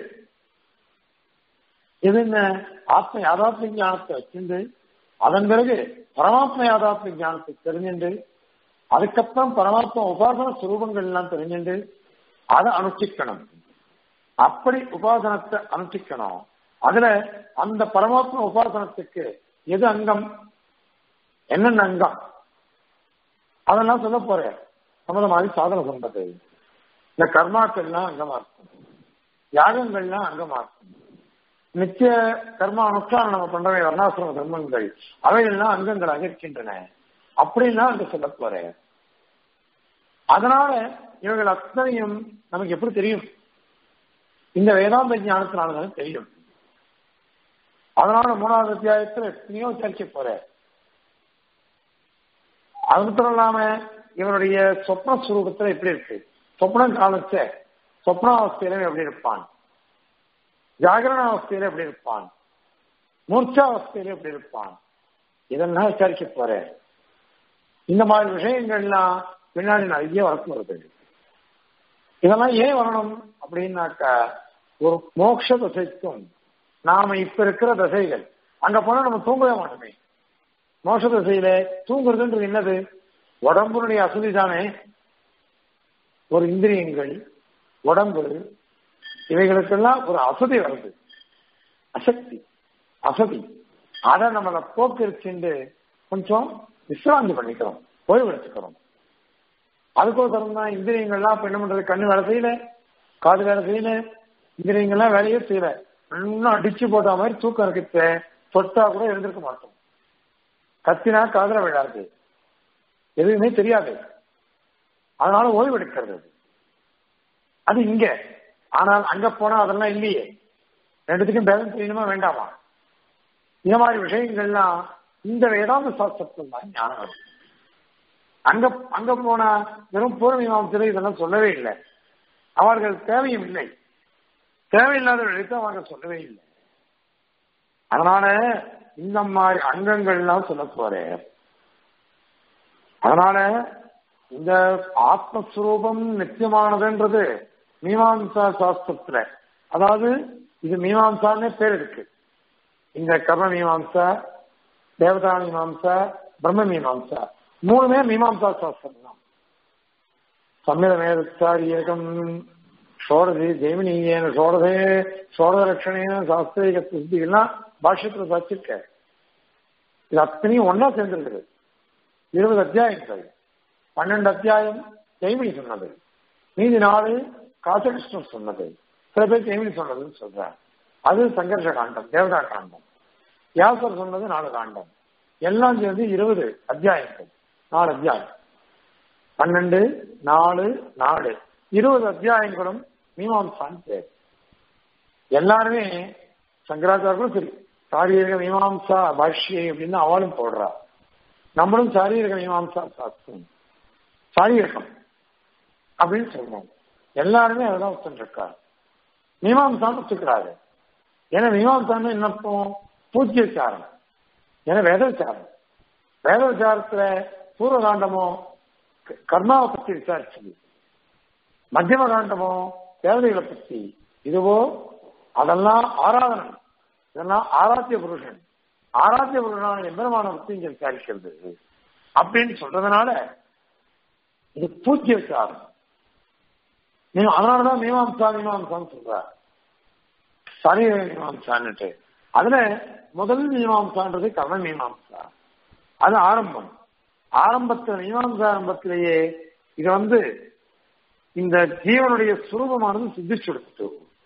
இது என்ன ஆத்ம யாதாத்ம ஞானத்தை வச்சிருந்து அதன் பிறகு பரமாத்ம யாதாத்ம ஞானத்தை தெரிஞ்சுண்டு அதுக்கப்புறம் பரமாத்ம உபாசன சுரூபங்கள் எல்லாம் தெரிஞ்சுண்டு அதை அனுஷ்டிக்கணும் அப்படி உபாசனத்தை அனுஷ்டிக்கணும் அதுல அந்த பரமாத்ம உபாசனத்துக்கு எது அங்கம் என்னென்ன அங்கம் அதெல்லாம் சொல்ல போறேன் சம்மத மாதிரி சாதனை சொன்னது இந்த கர்மாக்கள்லாம் அங்கமா இருக்கும் யாகங்கள்லாம் அங்கமா இருக்கும் நித்திய கர்மா அனுஷ்டானம் நம்ம பண்றவை வர்ணாசிரம தர்மங்கள் அவைகள்லாம் அங்கங்களாக இருக்கின்றன அப்படின்னா அங்க சொல்ல போறேன் அதனால இவர்கள் அத்தனையும் நமக்கு எப்படி தெரியும் இந்த வேதாந்த ஞானத்தினால்தான் தெரியும் அதனால மூணாவது அத்தியாயத்தில் எத்தனையோ சேர்க்க போறேன் அது மட்டும் இல்லாம இவருடைய சொப்ன சுரூபத்துல எப்படி இருக்கு சொப்னம் காலச்ச சொப்னாவஸ்தையில எப்படி இருப்பான் ஜாகரண அவஸ்தையில எப்படி இருப்பான் மூர்ச்சாவஸ்தையில எப்படி இருப்பான் இதெல்லாம் விசாரிக்க போறேன் இந்த மாதிரி விஷயங்கள்லாம் பின்னாடி நிறைய வளர்த்து வருது இதெல்லாம் ஏன் வரணும் அப்படின்னாக்கா ஒரு மோட்ச தசைக்கும் நாம இப்ப இருக்கிற தசைகள் அங்க போனா நம்ம தூங்கவே மாட்டோமே மோட்ச தசையில தூங்குறதுன்றது என்னது உடம்புடைய அசதி தானே ஒரு இந்திரியங்கள் உடம்பு இவைகளுக்கெல்லாம் ஒரு அசதி வருது அசக்தி அசதி அதை நம்மளை போக்கிருச்சுண்டு கொஞ்சம் விசிராந்தி பண்ணிக்கிறோம் ஓய்வு எடுத்துக்கிறோம் அதுக்கோசரம் தான் இந்திரியங்கள்லாம் இப்ப என்ன பண்றது கண்ணு வேலை செய்யல காது வேலை செய்யல இந்திரியங்கள்லாம் வேலையே செய்யல இன்னும் அடிச்சு போட்ட மாதிரி தூக்கம் இருக்கிற தொட்டா கூட எழுந்திருக்க மாட்டோம் கத்தினா காதல விழாது எதுவுமே தெரியாது அதனால ஓய்வு எடுக்கிறது அது இங்க ஆனால் அங்க போனா அதெல்லாம் இல்லையே ரெண்டுத்துக்கும் பேலன்ஸ் செய்யணுமா வேண்டாமா இந்த மாதிரி விஷயங்கள்லாம் இந்த வேதாந்த சாஸ்திரத்தில் தான் ஞானம் வரும் அங்க அங்க போனா வெறும் பூர்வீமாம்சரை இதெல்லாம் சொல்லவே இல்லை அவர்கள் தேவையும் இல்லை தேவையில்லாத எழுத்து அவங்க சொல்லவே இல்லை அதனால இந்த மாதிரி அங்கங்கள்லாம் சொல்ல போறேன் அதனால இந்த ஆத்மஸ்வரூபம் நித்தியமானதுன்றது மீமாம்சா சாஸ்திரத்துல அதாவது இது மீமாம்சான்னு பேர் இருக்கு இந்த கர்ம மீமாம்சா தேவதா மீமாம்சா பிரம்ம மீமாம்சா மூணுமே மீமாம்சா சாஸ்திரம் தான் சம்மிதமேதாரியகம் ஷோடதி ஜெய்மினியேன ஷோடதே ஷோடதலட்சணேன சாஸ்திரிக சித்திகள்லாம் பாஷ்யத்துல வச்சிருக்க இது அத்தனையும் ஒன்னா சேர்ந்திருக்குது இருபது அத்தியாயங்கள் பன்னெண்டு அத்தியாயம் ஜெய்மினி சொன்னது மீதி நாலு காசகிருஷ்ணன் சொன்னது சில பேர் ஜெய்மினி சொன்னதுன்னு சொல்றார் அது சங்கர்ஷ காண்டம் தேவதா காண்டம் வியாசர் சொன்னது நாலு காண்டம் எல்லாம் சேர்ந்து இருபது அத்தியாயங்கள் நாலு அத்தியாயம் பன்னெண்டு நாலு நாலு இருபது அத்தியாயங்களும் மீமாம்சான்னு பேர் எல்லாருமே சங்கராச்சாரர்களும் சரி சாரீரக மீமாம்சா பாஷ்யை அப்படின்னு அவளும் போடுறா நம்மளும் சாரீரக மீமாம்சா சாஸ்திரம் சாரீரகம் அப்படின்னு சொல்றோம் எல்லாருமே அதான் ஒத்துருக்காரு மீமாம்சான்னு ஒத்துக்கிறாரு ஏன்னா மீமாம்சான்னு என்னப்போம் பூஜ்யச்சாரம் ஏன்னா வேதவிச்சாரம் வேதவிச்சாரத்துல பூர்வகாண்டமோ கர்மாவை பத்தி விசாரிச்சது மத்தியம காண்டமோ தேவதைகளை பத்தி இதுவோ அதெல்லாம் ஆராதனை இதெல்லாம் ஆராத்திய புருஷன் ஆராத்திய புருஷனான எம்பெருமான பத்தி இங்க விசாரிக்கிறது அப்படின்னு சொல்றதுனால இது பூஜ்ய விசாரம் நீ அதனாலதான் மீமாம்சா மீமாம்சான்னு சொல்றார் சரீர மீமாம்சான்னுட்டு அதுல முதல் மீமாம்சான்றது கர்ம மீமாம்சா அது ஆரம்பம் ஆரம்பத்தில் மீமாம்சா ஆரம்பத்திலேயே இது வந்து இந்த ஜீவனுடைய சுரூபமானது சித்திச்சுடுத்து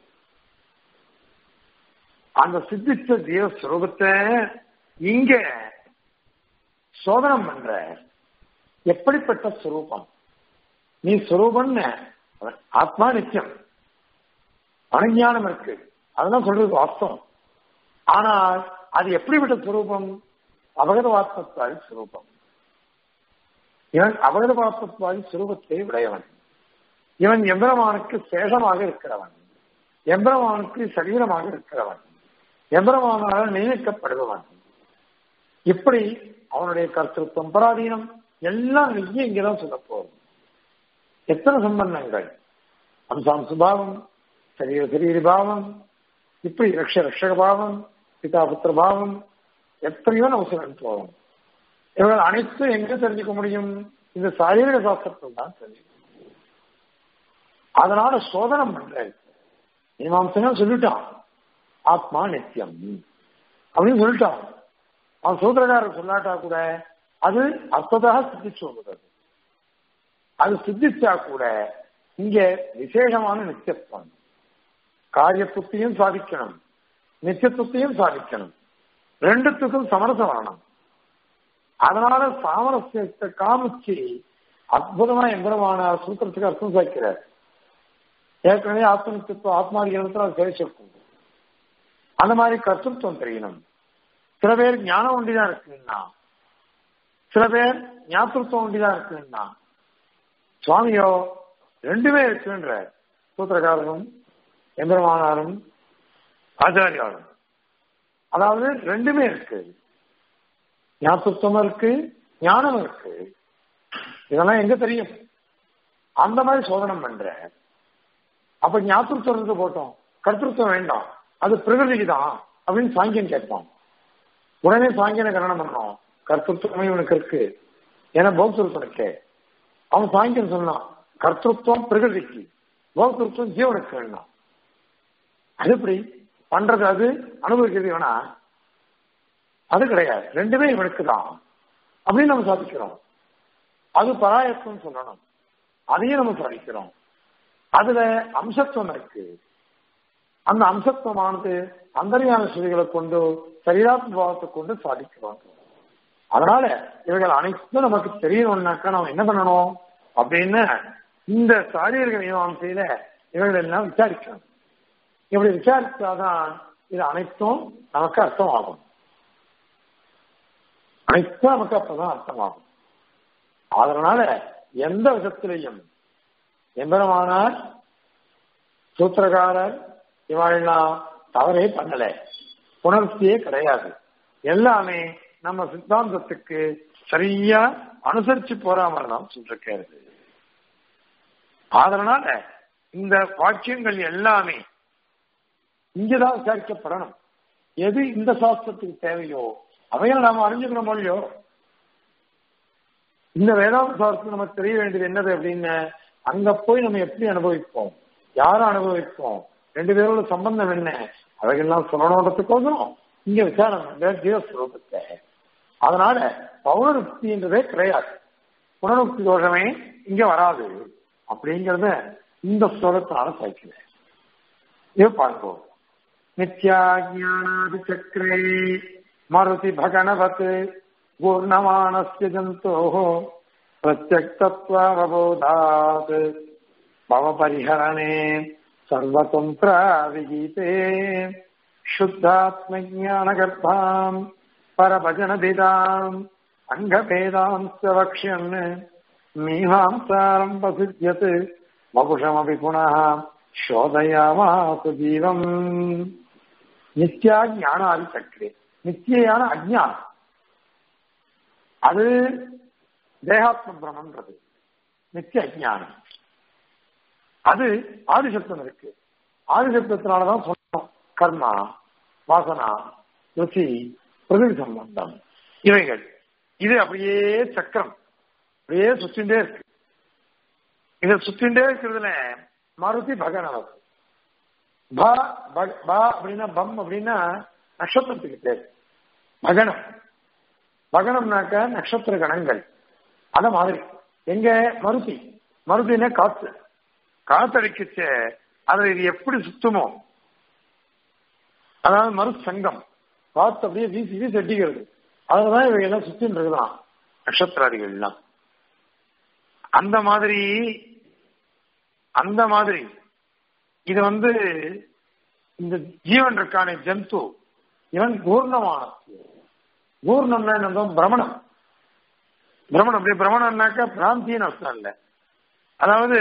அந்த சித்திச்ச ஜீவஸ்வரூபத்தை இங்க சோதனம் பண்ற எப்படிப்பட்ட சுரூபம் நீ சுரூபம்னு ஆத்மா நித்தியம் அனுஞானம் இருக்கு அதெல்லாம் சொல்றது வாஸ்தவம் ஆனால் அது எப்படிப்பட்ட சுரூபம் அபகதவாத்மத்வாதி சுரூபம் இவன் அபகதவாத்மத்வாதி சுரூபத்தை உடையவன் இவன் எம்பெருமானுக்கு சேஷமாக இருக்கிறவன் எம்பெருமானுக்கு சரீரமாக இருக்கிறவன் எம்பெருமானால் நியமிக்கப்படுபவன் இப்படி அவனுடைய கர்த்தத்துவம் பராதீனம் எல்லாம் நீங்க இங்கதான் சொல்ல போகும் எத்தனை சம்பந்தங்கள் அம்சாம் சுபாவம் சரீர சரீர பாவம் இப்படி ரக்ஷ ரக்ஷக பாவம் பிதா புத்திர பாவம் எத்தனையோ நம்ம சொல்லிட்டு போவோம் இவர்கள் அனைத்தும் எங்க தெரிஞ்சுக்க முடியும் இந்த சாரீரிக சாஸ்திரத்தில் தான் தெரிஞ்சுக்க அதனால சோதனம் பண்ற மீமாம்சங்கள் சொல்லிட்டான் ஆத்மா நித்தியம் அப்படின்னு சொல்லிட்டான் அவன் சூத்திரக்காரர் சொல்லாட்டா கூட அது அர்த்ததாக சித்திச்சு வருகிறது அது சித்திச்சா கூட இங்க விசேஷமான நித்தியத்துவம் காரியத்துவத்தையும் சாதிக்கணும் நித்தியத்துவத்தையும் சாதிக்கணும் ரெண்டுத்துக்கும் சமரசம் வரணும் அதனால சாமரஸ்யத்தை காமிச்சு அற்புதமா எந்திரமான சூத்திரத்துக்கு அர்த்தம் சாய்க்கிறார் ஏற்கனவே ஆத்மனித்துவம் ஆத்மாதிகாரத்தில் அது பேசிருக்கும் அந்த மாதிரி கர்த்தத்துவம் தெரியணும் சில பேர் ஞானம் ஒண்டிதான் இருக்குன்னா சில பேர் ஞாபகத்துவம் ஒண்டிதான் இருக்குன்னா சுவாமியோ ரெண்டுமே இருக்குன்ற சூத்திரக்காரரும் எந்திரமானாரும் ஆச்சாரியாரும் அதாவது ரெண்டுமே இருக்கு ஞாபகத்துவம் இருக்கு ஞானம் இருக்கு இதெல்லாம் எங்க தெரியும் அந்த மாதிரி சோதனம் பண்ற அப்ப ஞாபகத்துவம் போட்டோம் கர்த்தத்துவம் வேண்டாம் அது பிரகிருதிக்கு தான் அப்படின்னு சாங்கியன் கேட்பான் உடனே சாங்கியனை கரணம் பண்ணோம் கர்த்தத்துவமே இவனுக்கு இருக்கு ஏன்னா பௌத்தருக்கு அவன் சாங்கியன் சொன்னான் கர்த்தத்துவம் பிரகிருதிக்கு பௌத்தத்துவம் ஜீவனுக்கு வேண்டாம் அது எப்படி பண்றது அது அனுபவிக்கிறது இவனா அது கிடையாது ரெண்டுமே இவனுக்கு தான் அப்படின்னு நம்ம சாதிக்கிறோம் அது பராயத்துவம் சொல்லணும் அதையும் நம்ம சாதிக்கிறோம் அதுல அம்சத்துவம் இருக்கு அந்த அம்சத்துவமானது அந்தரியான ஸ்ருதிகளை கொண்டு சரீராத்ம பாவத்தை கொண்டு சாதிக்கிறோம் அதனால இவைகள் அனைத்தும் நமக்கு தெரியணும்னாக்கா நம்ம என்ன பண்ணணும் அப்படின்னு இந்த சாரீரக மீமாசையில இவைகள் எல்லாம் விசாரிக்கணும் இப்படி விசாரிச்சாதான் இது அனைத்தும் நமக்கு அர்த்தமாகும் அனைத்தும் நமக்கு அப்பதான் அர்த்தமாகும் அதனால எந்த விதத்திலையும் எம்பெருமானார் சூத்திரகாரர் இவாள்லாம் தவறே பண்ணல உணர்ச்சியே கிடையாது எல்லாமே நம்ம சித்தாந்தத்துக்கு சரியா அனுசரிச்சு போற மாதிரி தான் சொல்லிருக்கிறது அதனால இந்த வாக்கியங்கள் எல்லாமே இங்கதான் விசாரிக்கப்படணும் எது இந்த சாஸ்திரத்துக்கு தேவையோ அவைகளை நாம அறிஞ்சுக்கணும் இல்லையோ இந்த வேதாந்த சாஸ்திரம் நமக்கு தெரிய வேண்டியது என்னது அப்படின்னு அங்க போய் நம்ம எப்படி அனுபவிப்போம் யாரும் அனுபவிப்போம் ரெண்டு பேரோட சம்பந்தம் என்ன அவைகள்லாம் சொல்லணுன்றதுக்கோசரம் இங்க விசாரணை ஜீவஸ்வரூபத்தை அதனால பௌரருக்தின்றதே கிடையாது புனருக்தி தோஷமே இங்க வராது அப்படிங்கறத இந்த ஸ்லோகத்தினால சாய்க்கிறேன் இது பார்ப்போம் நித்யாஜானாதி சக்கரே மருதி பகனவத் பூர்ணமானஸ்ய ஜந்தோ பிரத்யக்தத்வாவபோதாத் பவபரிஹரணே சர்வதந்திர விகீதே शुद्धात्मज्ञानगर्भाम् परभजनभिदाम् अङ्गभेदांश्च वक्ष्यन् मीमांसारम् प्रसिद्ध्यत् वपुषमपि पुनः शोधयामास जीवम् நித்யா ஞானாதி சக்தி நித்தியான அஜ்ஞானம் அது தேகாத்ம பிரமன்றது நித்திய அஜ்ஞானம் அது ஆதிசப்தம் இருக்கு ஆதிசப்தத்தினாலதான் சொன்னோம் கர்மா வாசனா ருசி பிரகிருதி சம்பந்தம் இவைகள் இது அப்படியே சக்கரம் அப்படியே சுத்தின்றே இருக்கு இத சுத்தின்றே இருக்கிறதுல மருதி பகனவர் பா பா அப்படின்னா பம் அப்படின்னா நட்சத்திரத்துக்கு பேர் பகனம் பகனம்னாக்க நட்சத்திர கணங்கள் அத மாதிரி எங்க மருதி மருதினா காத்து காத்தடிக்கச்ச அது இது எப்படி சுத்துமோ அதாவது மறு சங்கம் காத்து அப்படியே வீசி வீசி அடிக்கிறது அதுலதான் இவங்க எல்லாம் சுத்தின்னு இருக்குதான் நட்சத்திராதிகள் எல்லாம் அந்த மாதிரி அந்த மாதிரி இது வந்து இந்த ஜீவன் இருக்கானே ஜந்து இவன் பூர்ணமான பூர்ணம்னா என்ன பிரமணம் பிரமணம் அப்படி பிரமணம்னாக்கா பிராந்தின்னு அர்த்தம் இல்லை அதாவது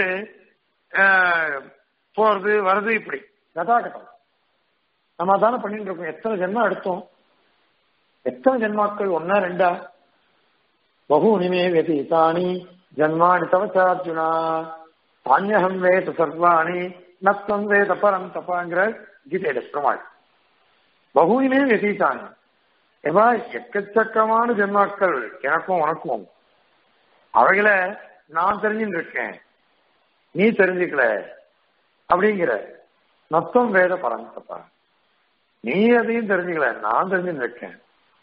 போறது வர்றது இப்படி கதாகதம் நம்ம தானே பண்ணிட்டு இருக்கோம் எத்தனை ஜென்மம் எடுத்தோம் எத்தனை ஜென்மாக்கள் ஒன்னா ரெண்டா பகு இனிமே வெதிதானி ஜன்மானி தவச்சார்ஜுனா தானியகம் வேத சர்வாணி நத்தம் வேத பரம் தப்பாங்கிற கீதையில பெருமாள் பகுவினே வெதித்தானி எவா எக்கச்சக்கமான ஜென்மாக்கள் எனக்கும் உனக்கும் அவைகளை நான் தெரிஞ்சுட்டு இருக்கேன் நீ தெரிஞ்சுக்கல அப்படிங்கிற நத்தம் வேத பரந்தப்பா நீ அதையும் தெரிஞ்சுக்கல நான் தெரிஞ்சுட்டு இருக்கேன்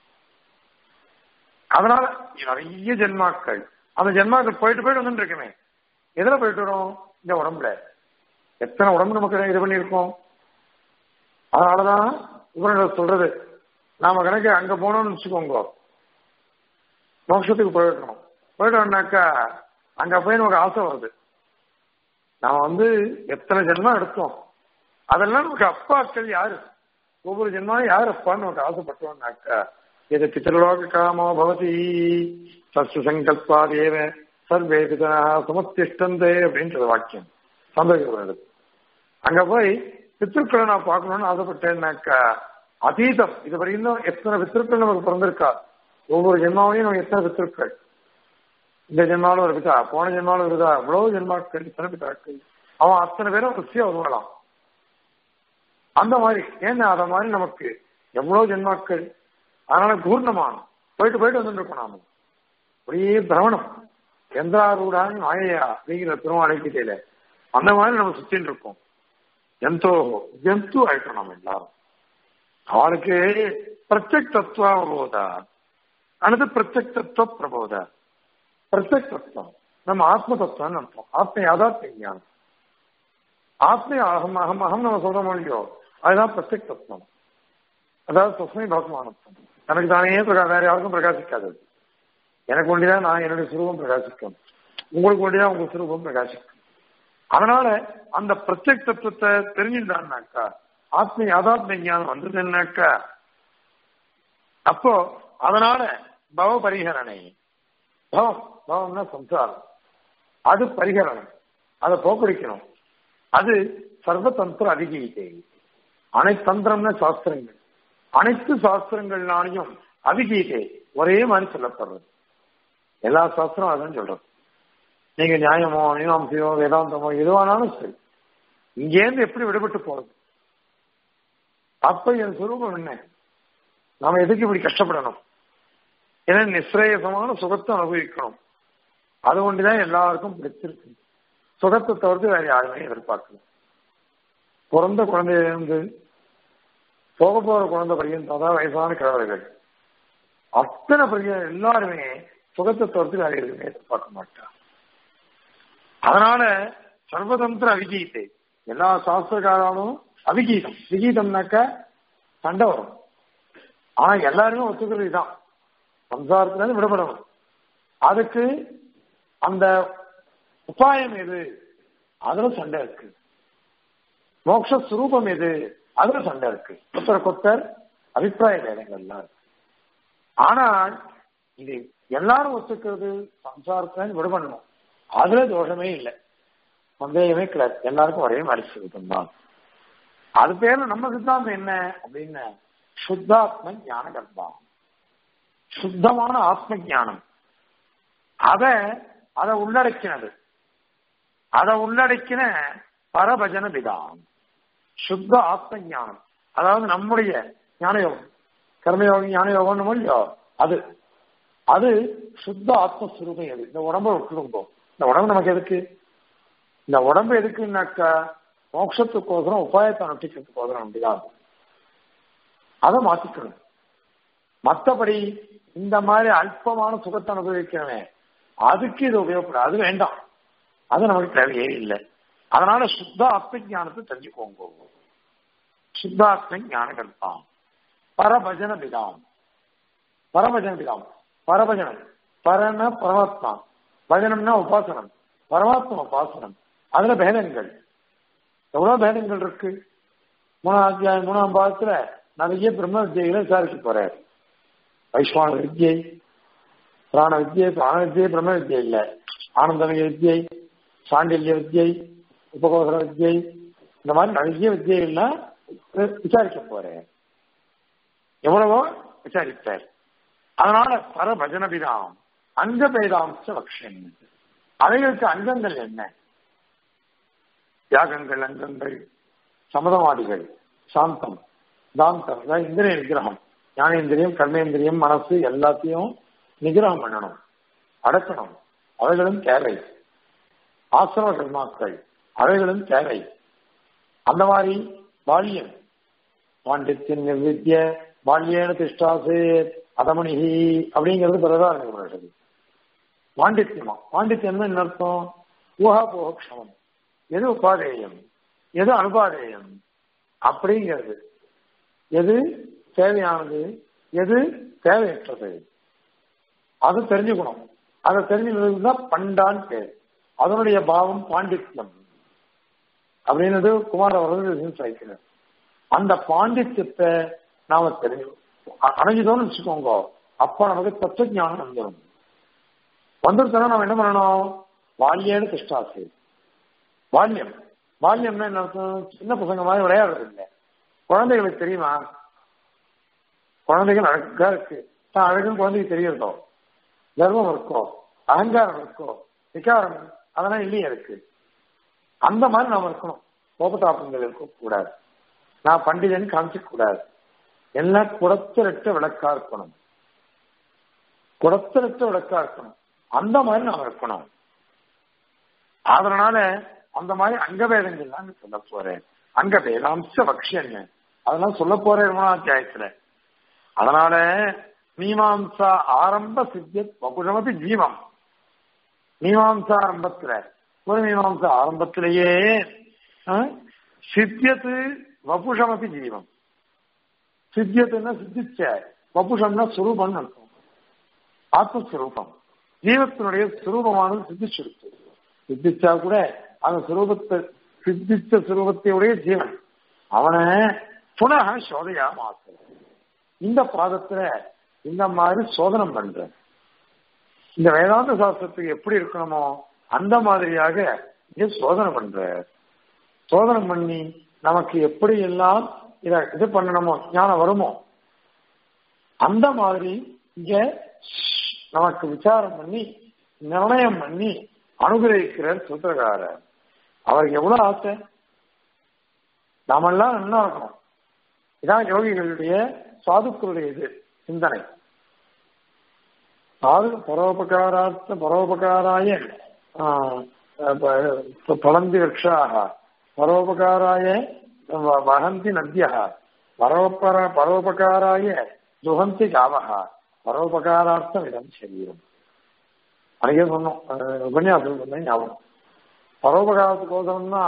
அதனால நிறைய ஜென்மாக்கள் அந்த ஜென்மாக்கள் போயிட்டு போயிட்டு வந்துட்டு இருக்கமே எதுல போயிட்டு வரும் இந்த உடம்புல எத்தனை உடம்பு நமக்கு இது பண்ணியிருக்கோம் அதனாலதான் இவனோட சொல்றது நாம கணக்கு அங்க போனோம்னு வச்சுக்கோங்க மோட்சத்துக்கு போயிடணும் போயிட்டோம்னாக்கா அங்க போய் நமக்கு ஆசை வருது நாம வந்து எத்தனை ஜென்மம் எடுத்தோம் அதெல்லாம் நமக்கு அப்பாக்கள் யாரு ஒவ்வொரு ஜென்மாவும் யார் அப்பான்னு நமக்கு ஆசைப்பட்டோம்னாக்கா எது பித்திருலோக காமோ பவதி சஸ்ய சங்கல்பாதேவ சர்வே பிதனா சுமத்திஷ்டந்தே அப்படின்றது வாக்கியம் சந்தேகப்படுறது அங்க போய் பித்திருக்களை நான் பார்க்கணும்னு ஆசைப்பட்டேன்னாக்கா அதீதம் இது வரையும் எத்தனை பித்திருக்கள் நமக்கு பிறந்திருக்கா ஒவ்வொரு ஜென்மாவையும் நமக்கு எத்தனை பித்திருக்கள் இந்த ஜென்மாலும் ஒரு பிதா போன ஜென்மாலும் இருக்குதா இவ்வளவு ஜென்மாக்கள் இத்தனை பிதாக்கள் அவன் அத்தனை பேரும் ருசியா வருவாங்களாம் அந்த மாதிரி ஏன்னா அத மாதிரி நமக்கு எவ்வளவு ஜென்மாக்கள் அதனால பூர்ணமானம் போயிட்டு போயிட்டு வந்துட்டு இருக்கோம் நாம அப்படியே பிரவணம் எந்தாரூடான் மாயையா அப்படிங்கிற திருமாலைக்கு தெரியல அந்த மாதிரி நம்ம சுத்தின்னு இருக்கோம் எந்தோ ஜந்து ஆயிட்டோம் நம்ம எல்லாரும் அவனுக்கு பிரத்யக் தத்துவ பிரபோதா அடுத்து பிரத்யக் தத்துவ பிரபோதா பிரத்யக் தத்துவம் நம்ம ஆத்ம தத்துவம் அர்த்தம் ஆத்ம யாதாத்மிய ஞானம் ஆத்ம அகம் அகம் அகம் நம்ம சொல்றோம் இல்லையோ அதுதான் பிரத்யக் தத்துவம் அதாவது சுஸ்மை பகவானத்துவம் எனக்கு தானே பிரகா வேற யாருக்கும் பிரகாசிக்காது எனக்கு ஒண்டிதான் நான் என்னுடைய சுரூபம் பிரகாசிக்கும் உங்களுக்கு ஒண்டிதான் உங்க சுரூபம் பிரகாசிக்கும் அதனால அந்த பிரத்யக் தத்துவத்தை தெரிஞ்சுட்டான்னாக்கா ஆத்ம யாதாத்ம ஞானம் வந்ததுன்னாக்கா அப்போ அதனால பவ பரிகரணை பவம் பவம்னா சம்சாரம் அது பரிகரணம் அதை போக்கடிக்கணும் அது சர்வதந்திர அதிகீதை அனைத்து தந்திரம்னா சாஸ்திரங்கள் அனைத்து சாஸ்திரங்கள்னாலையும் அதிகீதை ஒரே மாதிரி சொல்லப்படுறது எல்லா சாஸ்திரம் அதான் சொல்றது நீங்க நியாயமோ மீமாம்சையோ வேதாந்தமோ எதுவானாலும் சரி இங்கேருந்து எப்படி விடுபட்டு போறது அப்ப என் சுரூபம் என்ன நாம எதுக்கு இப்படி கஷ்டப்படணும் ஏன்னா நிஸ்ரேயசமான சுகத்தை அனுபவிக்கணும் அது ஒன்றுதான் எல்லாருக்கும் பிடிச்சிருக்கு சுகத்தை தவிர்த்து வேற யாருமே எதிர்பார்க்கல பிறந்த குழந்தையிலிருந்து போக போற குழந்தை பையன் அதாவது வயசான கிழவர்கள் அத்தனை பெரிய எல்லாருமே சுகத்தை தவிர்த்து வேற எதுவுமே எதிர்பார்க்க மாட்டான் அதனால சர்வதந்திர அவிகீதை எல்லா சாஸ்திரக்காராலும் அவிகீதம் விகீதம்னாக்க சண்டை வரும் ஆனா எல்லாருமே ஒத்துக்கிறது இதுதான் சம்சாரத்துல இருந்து விடுபடணும் அதுக்கு அந்த உபாயம் எது அதுல சண்டை இருக்கு மோட்ச சுரூபம் எது அதுல சண்டை இருக்கு கொத்தர் கொத்தர் அபிப்பிராய வேலைகள் எல்லாம் இருக்கு ஆனால் இது எல்லாரும் ஒத்துக்கிறது சம்சாரத்துல இருந்து விடுபடணும் அதுல தோஷமே இல்லை சந்தேகமே கிடையாது எல்லாருக்கும் ஒரே மாதிரி சுருத்தம் தான் அது பேர்ல நம்ம சித்தாந்தம் என்ன அப்படின்னு சுத்தாத்ம ஞான கர்ப்பம் சுத்தமான ஆத்ம ஞானம் அத அதை உள்ளடக்கினது அதை உள்ளடக்கின பரபஜன விதாம் சுத்த ஆத்ம ஞானம் அதாவது நம்முடைய ஞானயோகம் கர்மயோகம் ஞானயோகம் இல்லையோ அது அது சுத்த ஆத்மஸ்வரூபம் எது இந்த உடம்ப விட்டுருந்தோம் இந்த உடம்பு நமக்கு எதுக்கு இந்த உடம்பு எதுக்குன்னாக்கா மோட்சத்துக்கோசரம் உபாயத்தை அனுஷ்டிக்கிறதுக்கோசரம் அப்படிதான் அதை மாத்திக்கணும் மற்றபடி இந்த மாதிரி அல்பமான சுகத்தை அனுபவிக்கிறவன் அதுக்கு இது உபயோகப்படாது அது வேண்டாம் அது நமக்கு தேவையே இல்லை அதனால சுத்த ஆத்ம ஞானத்தை தெரிஞ்சுக்கோங்க சுத்தாத்ம ஞானகர்த்தாம் பரபஜன விதாம் பரபஜன விதாம் பரபஜனம் பரன பரமாத்மா பஜனம்னா உபாசனம் பரமாத்மா உபாசனம் அதுல பேதங்கள் எவ்வளவு பேதங்கள் இருக்கு மூணாம் அத்தியாயம் மூணாம் பாகத்துல நிறைய பிரம்ம வித்தியைகளை விசாரிக்க போறார் வைஸ்வான வித்யை பிராண வித்யை பிராண வித்யை பிரம்ம வித்யை இல்ல ஆனந்தமய வித்யை சாண்டில்ய வித்யை உபகோசர வித்யை இந்த மாதிரி நிறைய வித்தியெல்லாம் விசாரிக்க போறேன் எவ்வளவோ விசாரிப்பார் அதனால பரபஜனபிதாம் அங்க பேதாம்ச பக்ஷன் அவைகளுக்கு அங்கங்கள் என்ன யாகங்கள் அங்கங்கள் சமதவாதிகள் சாந்தம் தாந்தம் அதாவது இந்திரிய நிகிரகம் ஞானேந்திரியம் கர்மேந்திரியம் மனசு எல்லாத்தையும் நிகிரகம் பண்ணணும் அடக்கணும் அவைகளும் தேவை ஆசிரம கர்மாக்கள் அவைகளும் தேவை அந்த மாதிரி பால்யம் பாண்டித்தின் நிர்வித்திய பால்யேன திஷ்டாசு அதமணிஹி அப்படிங்கிறது பிரதான வருகிறது பாண்டித்யமா பாண்டித்யம் என்ன அர்த்தம் ஊகா போகக்ஷமம் எது உபாதேயம் எது அனுபாதேயம் அப்படிங்கிறது எது தேவையானது எது தேவையற்றது அது தெரிஞ்சுக்கணும் அதை தெரிஞ்சுக்கிறது தான் பண்டான் பேர் அதனுடைய பாவம் பாண்டித்யம் அப்படின்றது குமார அவர்கள் சாய்க்கிறார் அந்த பாண்டித்யத்தை நாம தெரிஞ்சு அணைஞ்சிட்டோம்னு வச்சுக்கோங்க அப்ப நமக்கு தத்துவ ஞானம் வந்துடும் வந்துருச்சுன்னா நம்ம என்ன பண்ணணும் பால்யேன்னு திஷ்டாசு பால்யம் பால்யம்னா என்ன அர்த்தம் சின்ன பசங்க மாதிரி விளையாடுறது இல்லை குழந்தைகளுக்கு தெரியுமா குழந்தைகள் அழகா இருக்கு தான் அழகுன்னு குழந்தைக்கு தெரியறதோ கர்வம் இருக்கோ அகங்காரம் இருக்கோ விகாரம் அதெல்லாம் இல்லையே இருக்கு அந்த மாதிரி நாம இருக்கணும் கோபதாபங்கள் இருக்க கூடாது நான் பண்டிதன் காமிக்க கூடாது எல்லாம் குடத்திரட்ட விளக்கா இருக்கணும் குடத்திரட்ட விளக்கா இருக்கணும் அந்த மாதிரி நாம இருக்கணும் அதனால அந்த மாதிரி அங்கவேதங்கள்லாம் சொல்ல போறேன் அங்க வேதாம்ச பக்ஷன் அதெல்லாம் சொல்ல போறேன் அத்தியாயத்துல அதனால மீமாம்சா ஆரம்ப சித்திய வபுஷமதி ஜீவம் மீமாம்சா ஆரம்பத்துல ஒரு மீமாம்சா ஆரம்பத்திலேயே சித்தியத்து வபுஷமதி ஜீவம் சித்தியத்துன்னா சித்திச்ச வபுஷம்னா சுரூபம் அர்த்தம் ஆத்மஸ்வரூபம் ஜீவத்தினுடைய சுரூபமானது சித்திச்சிருக்கு சித்திச்சா கூட அந்த சுரூபத்தை சித்திச்ச சுரூபத்தையுடைய ஜீவன் அவனை புனக சோதையா மாத்த இந்த பாதத்துல இந்த மாதிரி சோதனம் பண்ற இந்த வேதாந்த சாஸ்திரத்துக்கு எப்படி இருக்கணுமோ அந்த மாதிரியாக இங்க சோதனை பண்ற சோதனை பண்ணி நமக்கு எப்படி எல்லாம் இத இது பண்ணணுமோ ஞானம் வருமோ அந்த மாதிரி இங்க நமக்கு விசாரம் பண்ணி நிர்ணயம் பண்ணி அனுகிரகிக்கிறார் சூத்திரகாரர் அவருக்கு எவ்வளவு ஆசை நாமெல்லாம் நல்லா இருக்கணும் இதான் யோகிகளுடைய சாதுக்களுடைய இது சிந்தனை சாது பரோபகாரார்த்த பரோபகாராய பலந்தி விரக்ஷாக பரோபகாராய வகந்தி நத்திய பரோபர பரோபகாராய துகந்தி காவக பரோபகாரார்த்தம் இடம் சரீரம் அன்றைக்கே சொன்னோம் உபன்யாசம் சொன்னேன் ஞாபகம் பரோபகாரத்துக்கோசரம்னா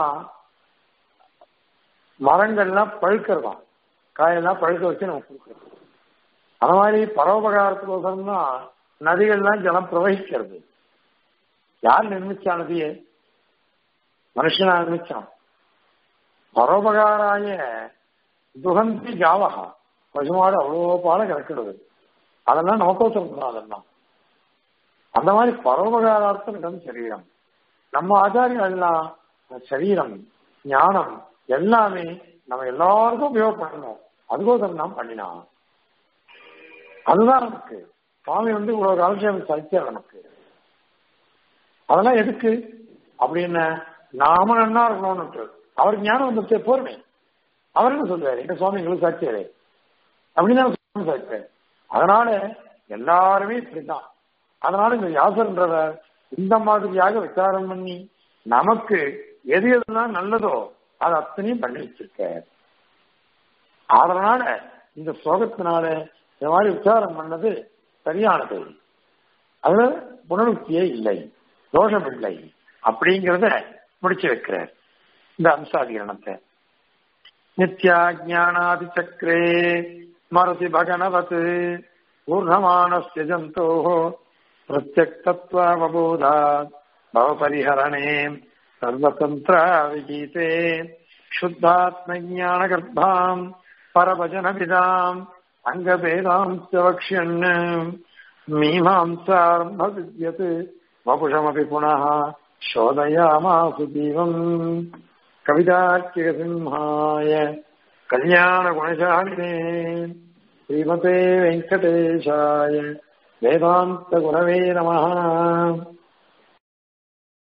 மரங்கள்லாம் பழுக்கிறதா காயெல்லாம் பழுக்க வச்சு நம்ம கொடுக்குறோம் அந்த மாதிரி பரோபகாரத்துக்கோசரம்னா நதிகள்லாம் ஜலம் பிரவகிக்கிறது யார் நிர்மிச்சா நதியை மனுஷனா நிர்மிச்சான் பரோபகாராய துகந்தி ஜாவகா பசுமாடு அவ்வளோ பால கிடக்கிறது அதெல்லாம் நமக்கோசரம் தான் அதெல்லாம் அந்த மாதிரி பரோபகாரார்த்தம் இடம் சரீரம் நம்ம ஆச்சாரியம் எல்லாம் சரீரம் ஞானம் எல்லாமே நம்ம எல்லாருக்கும் உபயோகப்படணும் அதுக்கோசரம் தான் பண்ணினான் அதுதான் நமக்கு சுவாமி வந்து இவ்வளவு காலட்சேபம் சலிச்சார் நமக்கு அதெல்லாம் எதுக்கு அப்படின்னு நாம நன்னா இருக்கணும்னு அவருக்கு ஞானம் வந்துட்டு போருமே அவர் என்ன சொல்லுவாரு எங்க சுவாமி எங்களுக்கு சாட்சியாரு அப்படின்னு சுவாமி சாட்சியாரு அதனால எல்லாருமே இப்படிதான் அதனால இந்த யாசர்ன்றவர் இந்த மாதிரியாக விசாரம் பண்ணி நமக்கு எது எதுலாம் நல்லதோ அது அத்தனையும் பண்ணி வச்சிருக்க அதனால இந்த ஸ்லோகத்தினால இந்த மாதிரி விசாரம் பண்ணது சரியானது அதுல புனருக்தியே இல்லை தோஷம் இல்லை அப்படிங்கிறத முடிச்சு வைக்கிறார் இந்த அம்சாதிகரணத்தை நித்யாஜானாதி சக்கரே மருதி பகனவத் பூர்ணமானஸ்ய ஜந்தோः प्रत्यक्तत्वावबोधात् भवपरिहरणे सर्वतन्त्राविगीते शुद्धात्मज्ञानगर्भाम् परभजनविदाम् अङ्गभेदाम् च वक्ष्यन् मीमांसारम्भविद्यत् वपुषमपि पुनः शोधयामासु जीवम् कवितार्किकसिंहाय कल्याणगुणशालिने श्रीमते वेङ्कटेशाय वेदान्तगुरवे नमः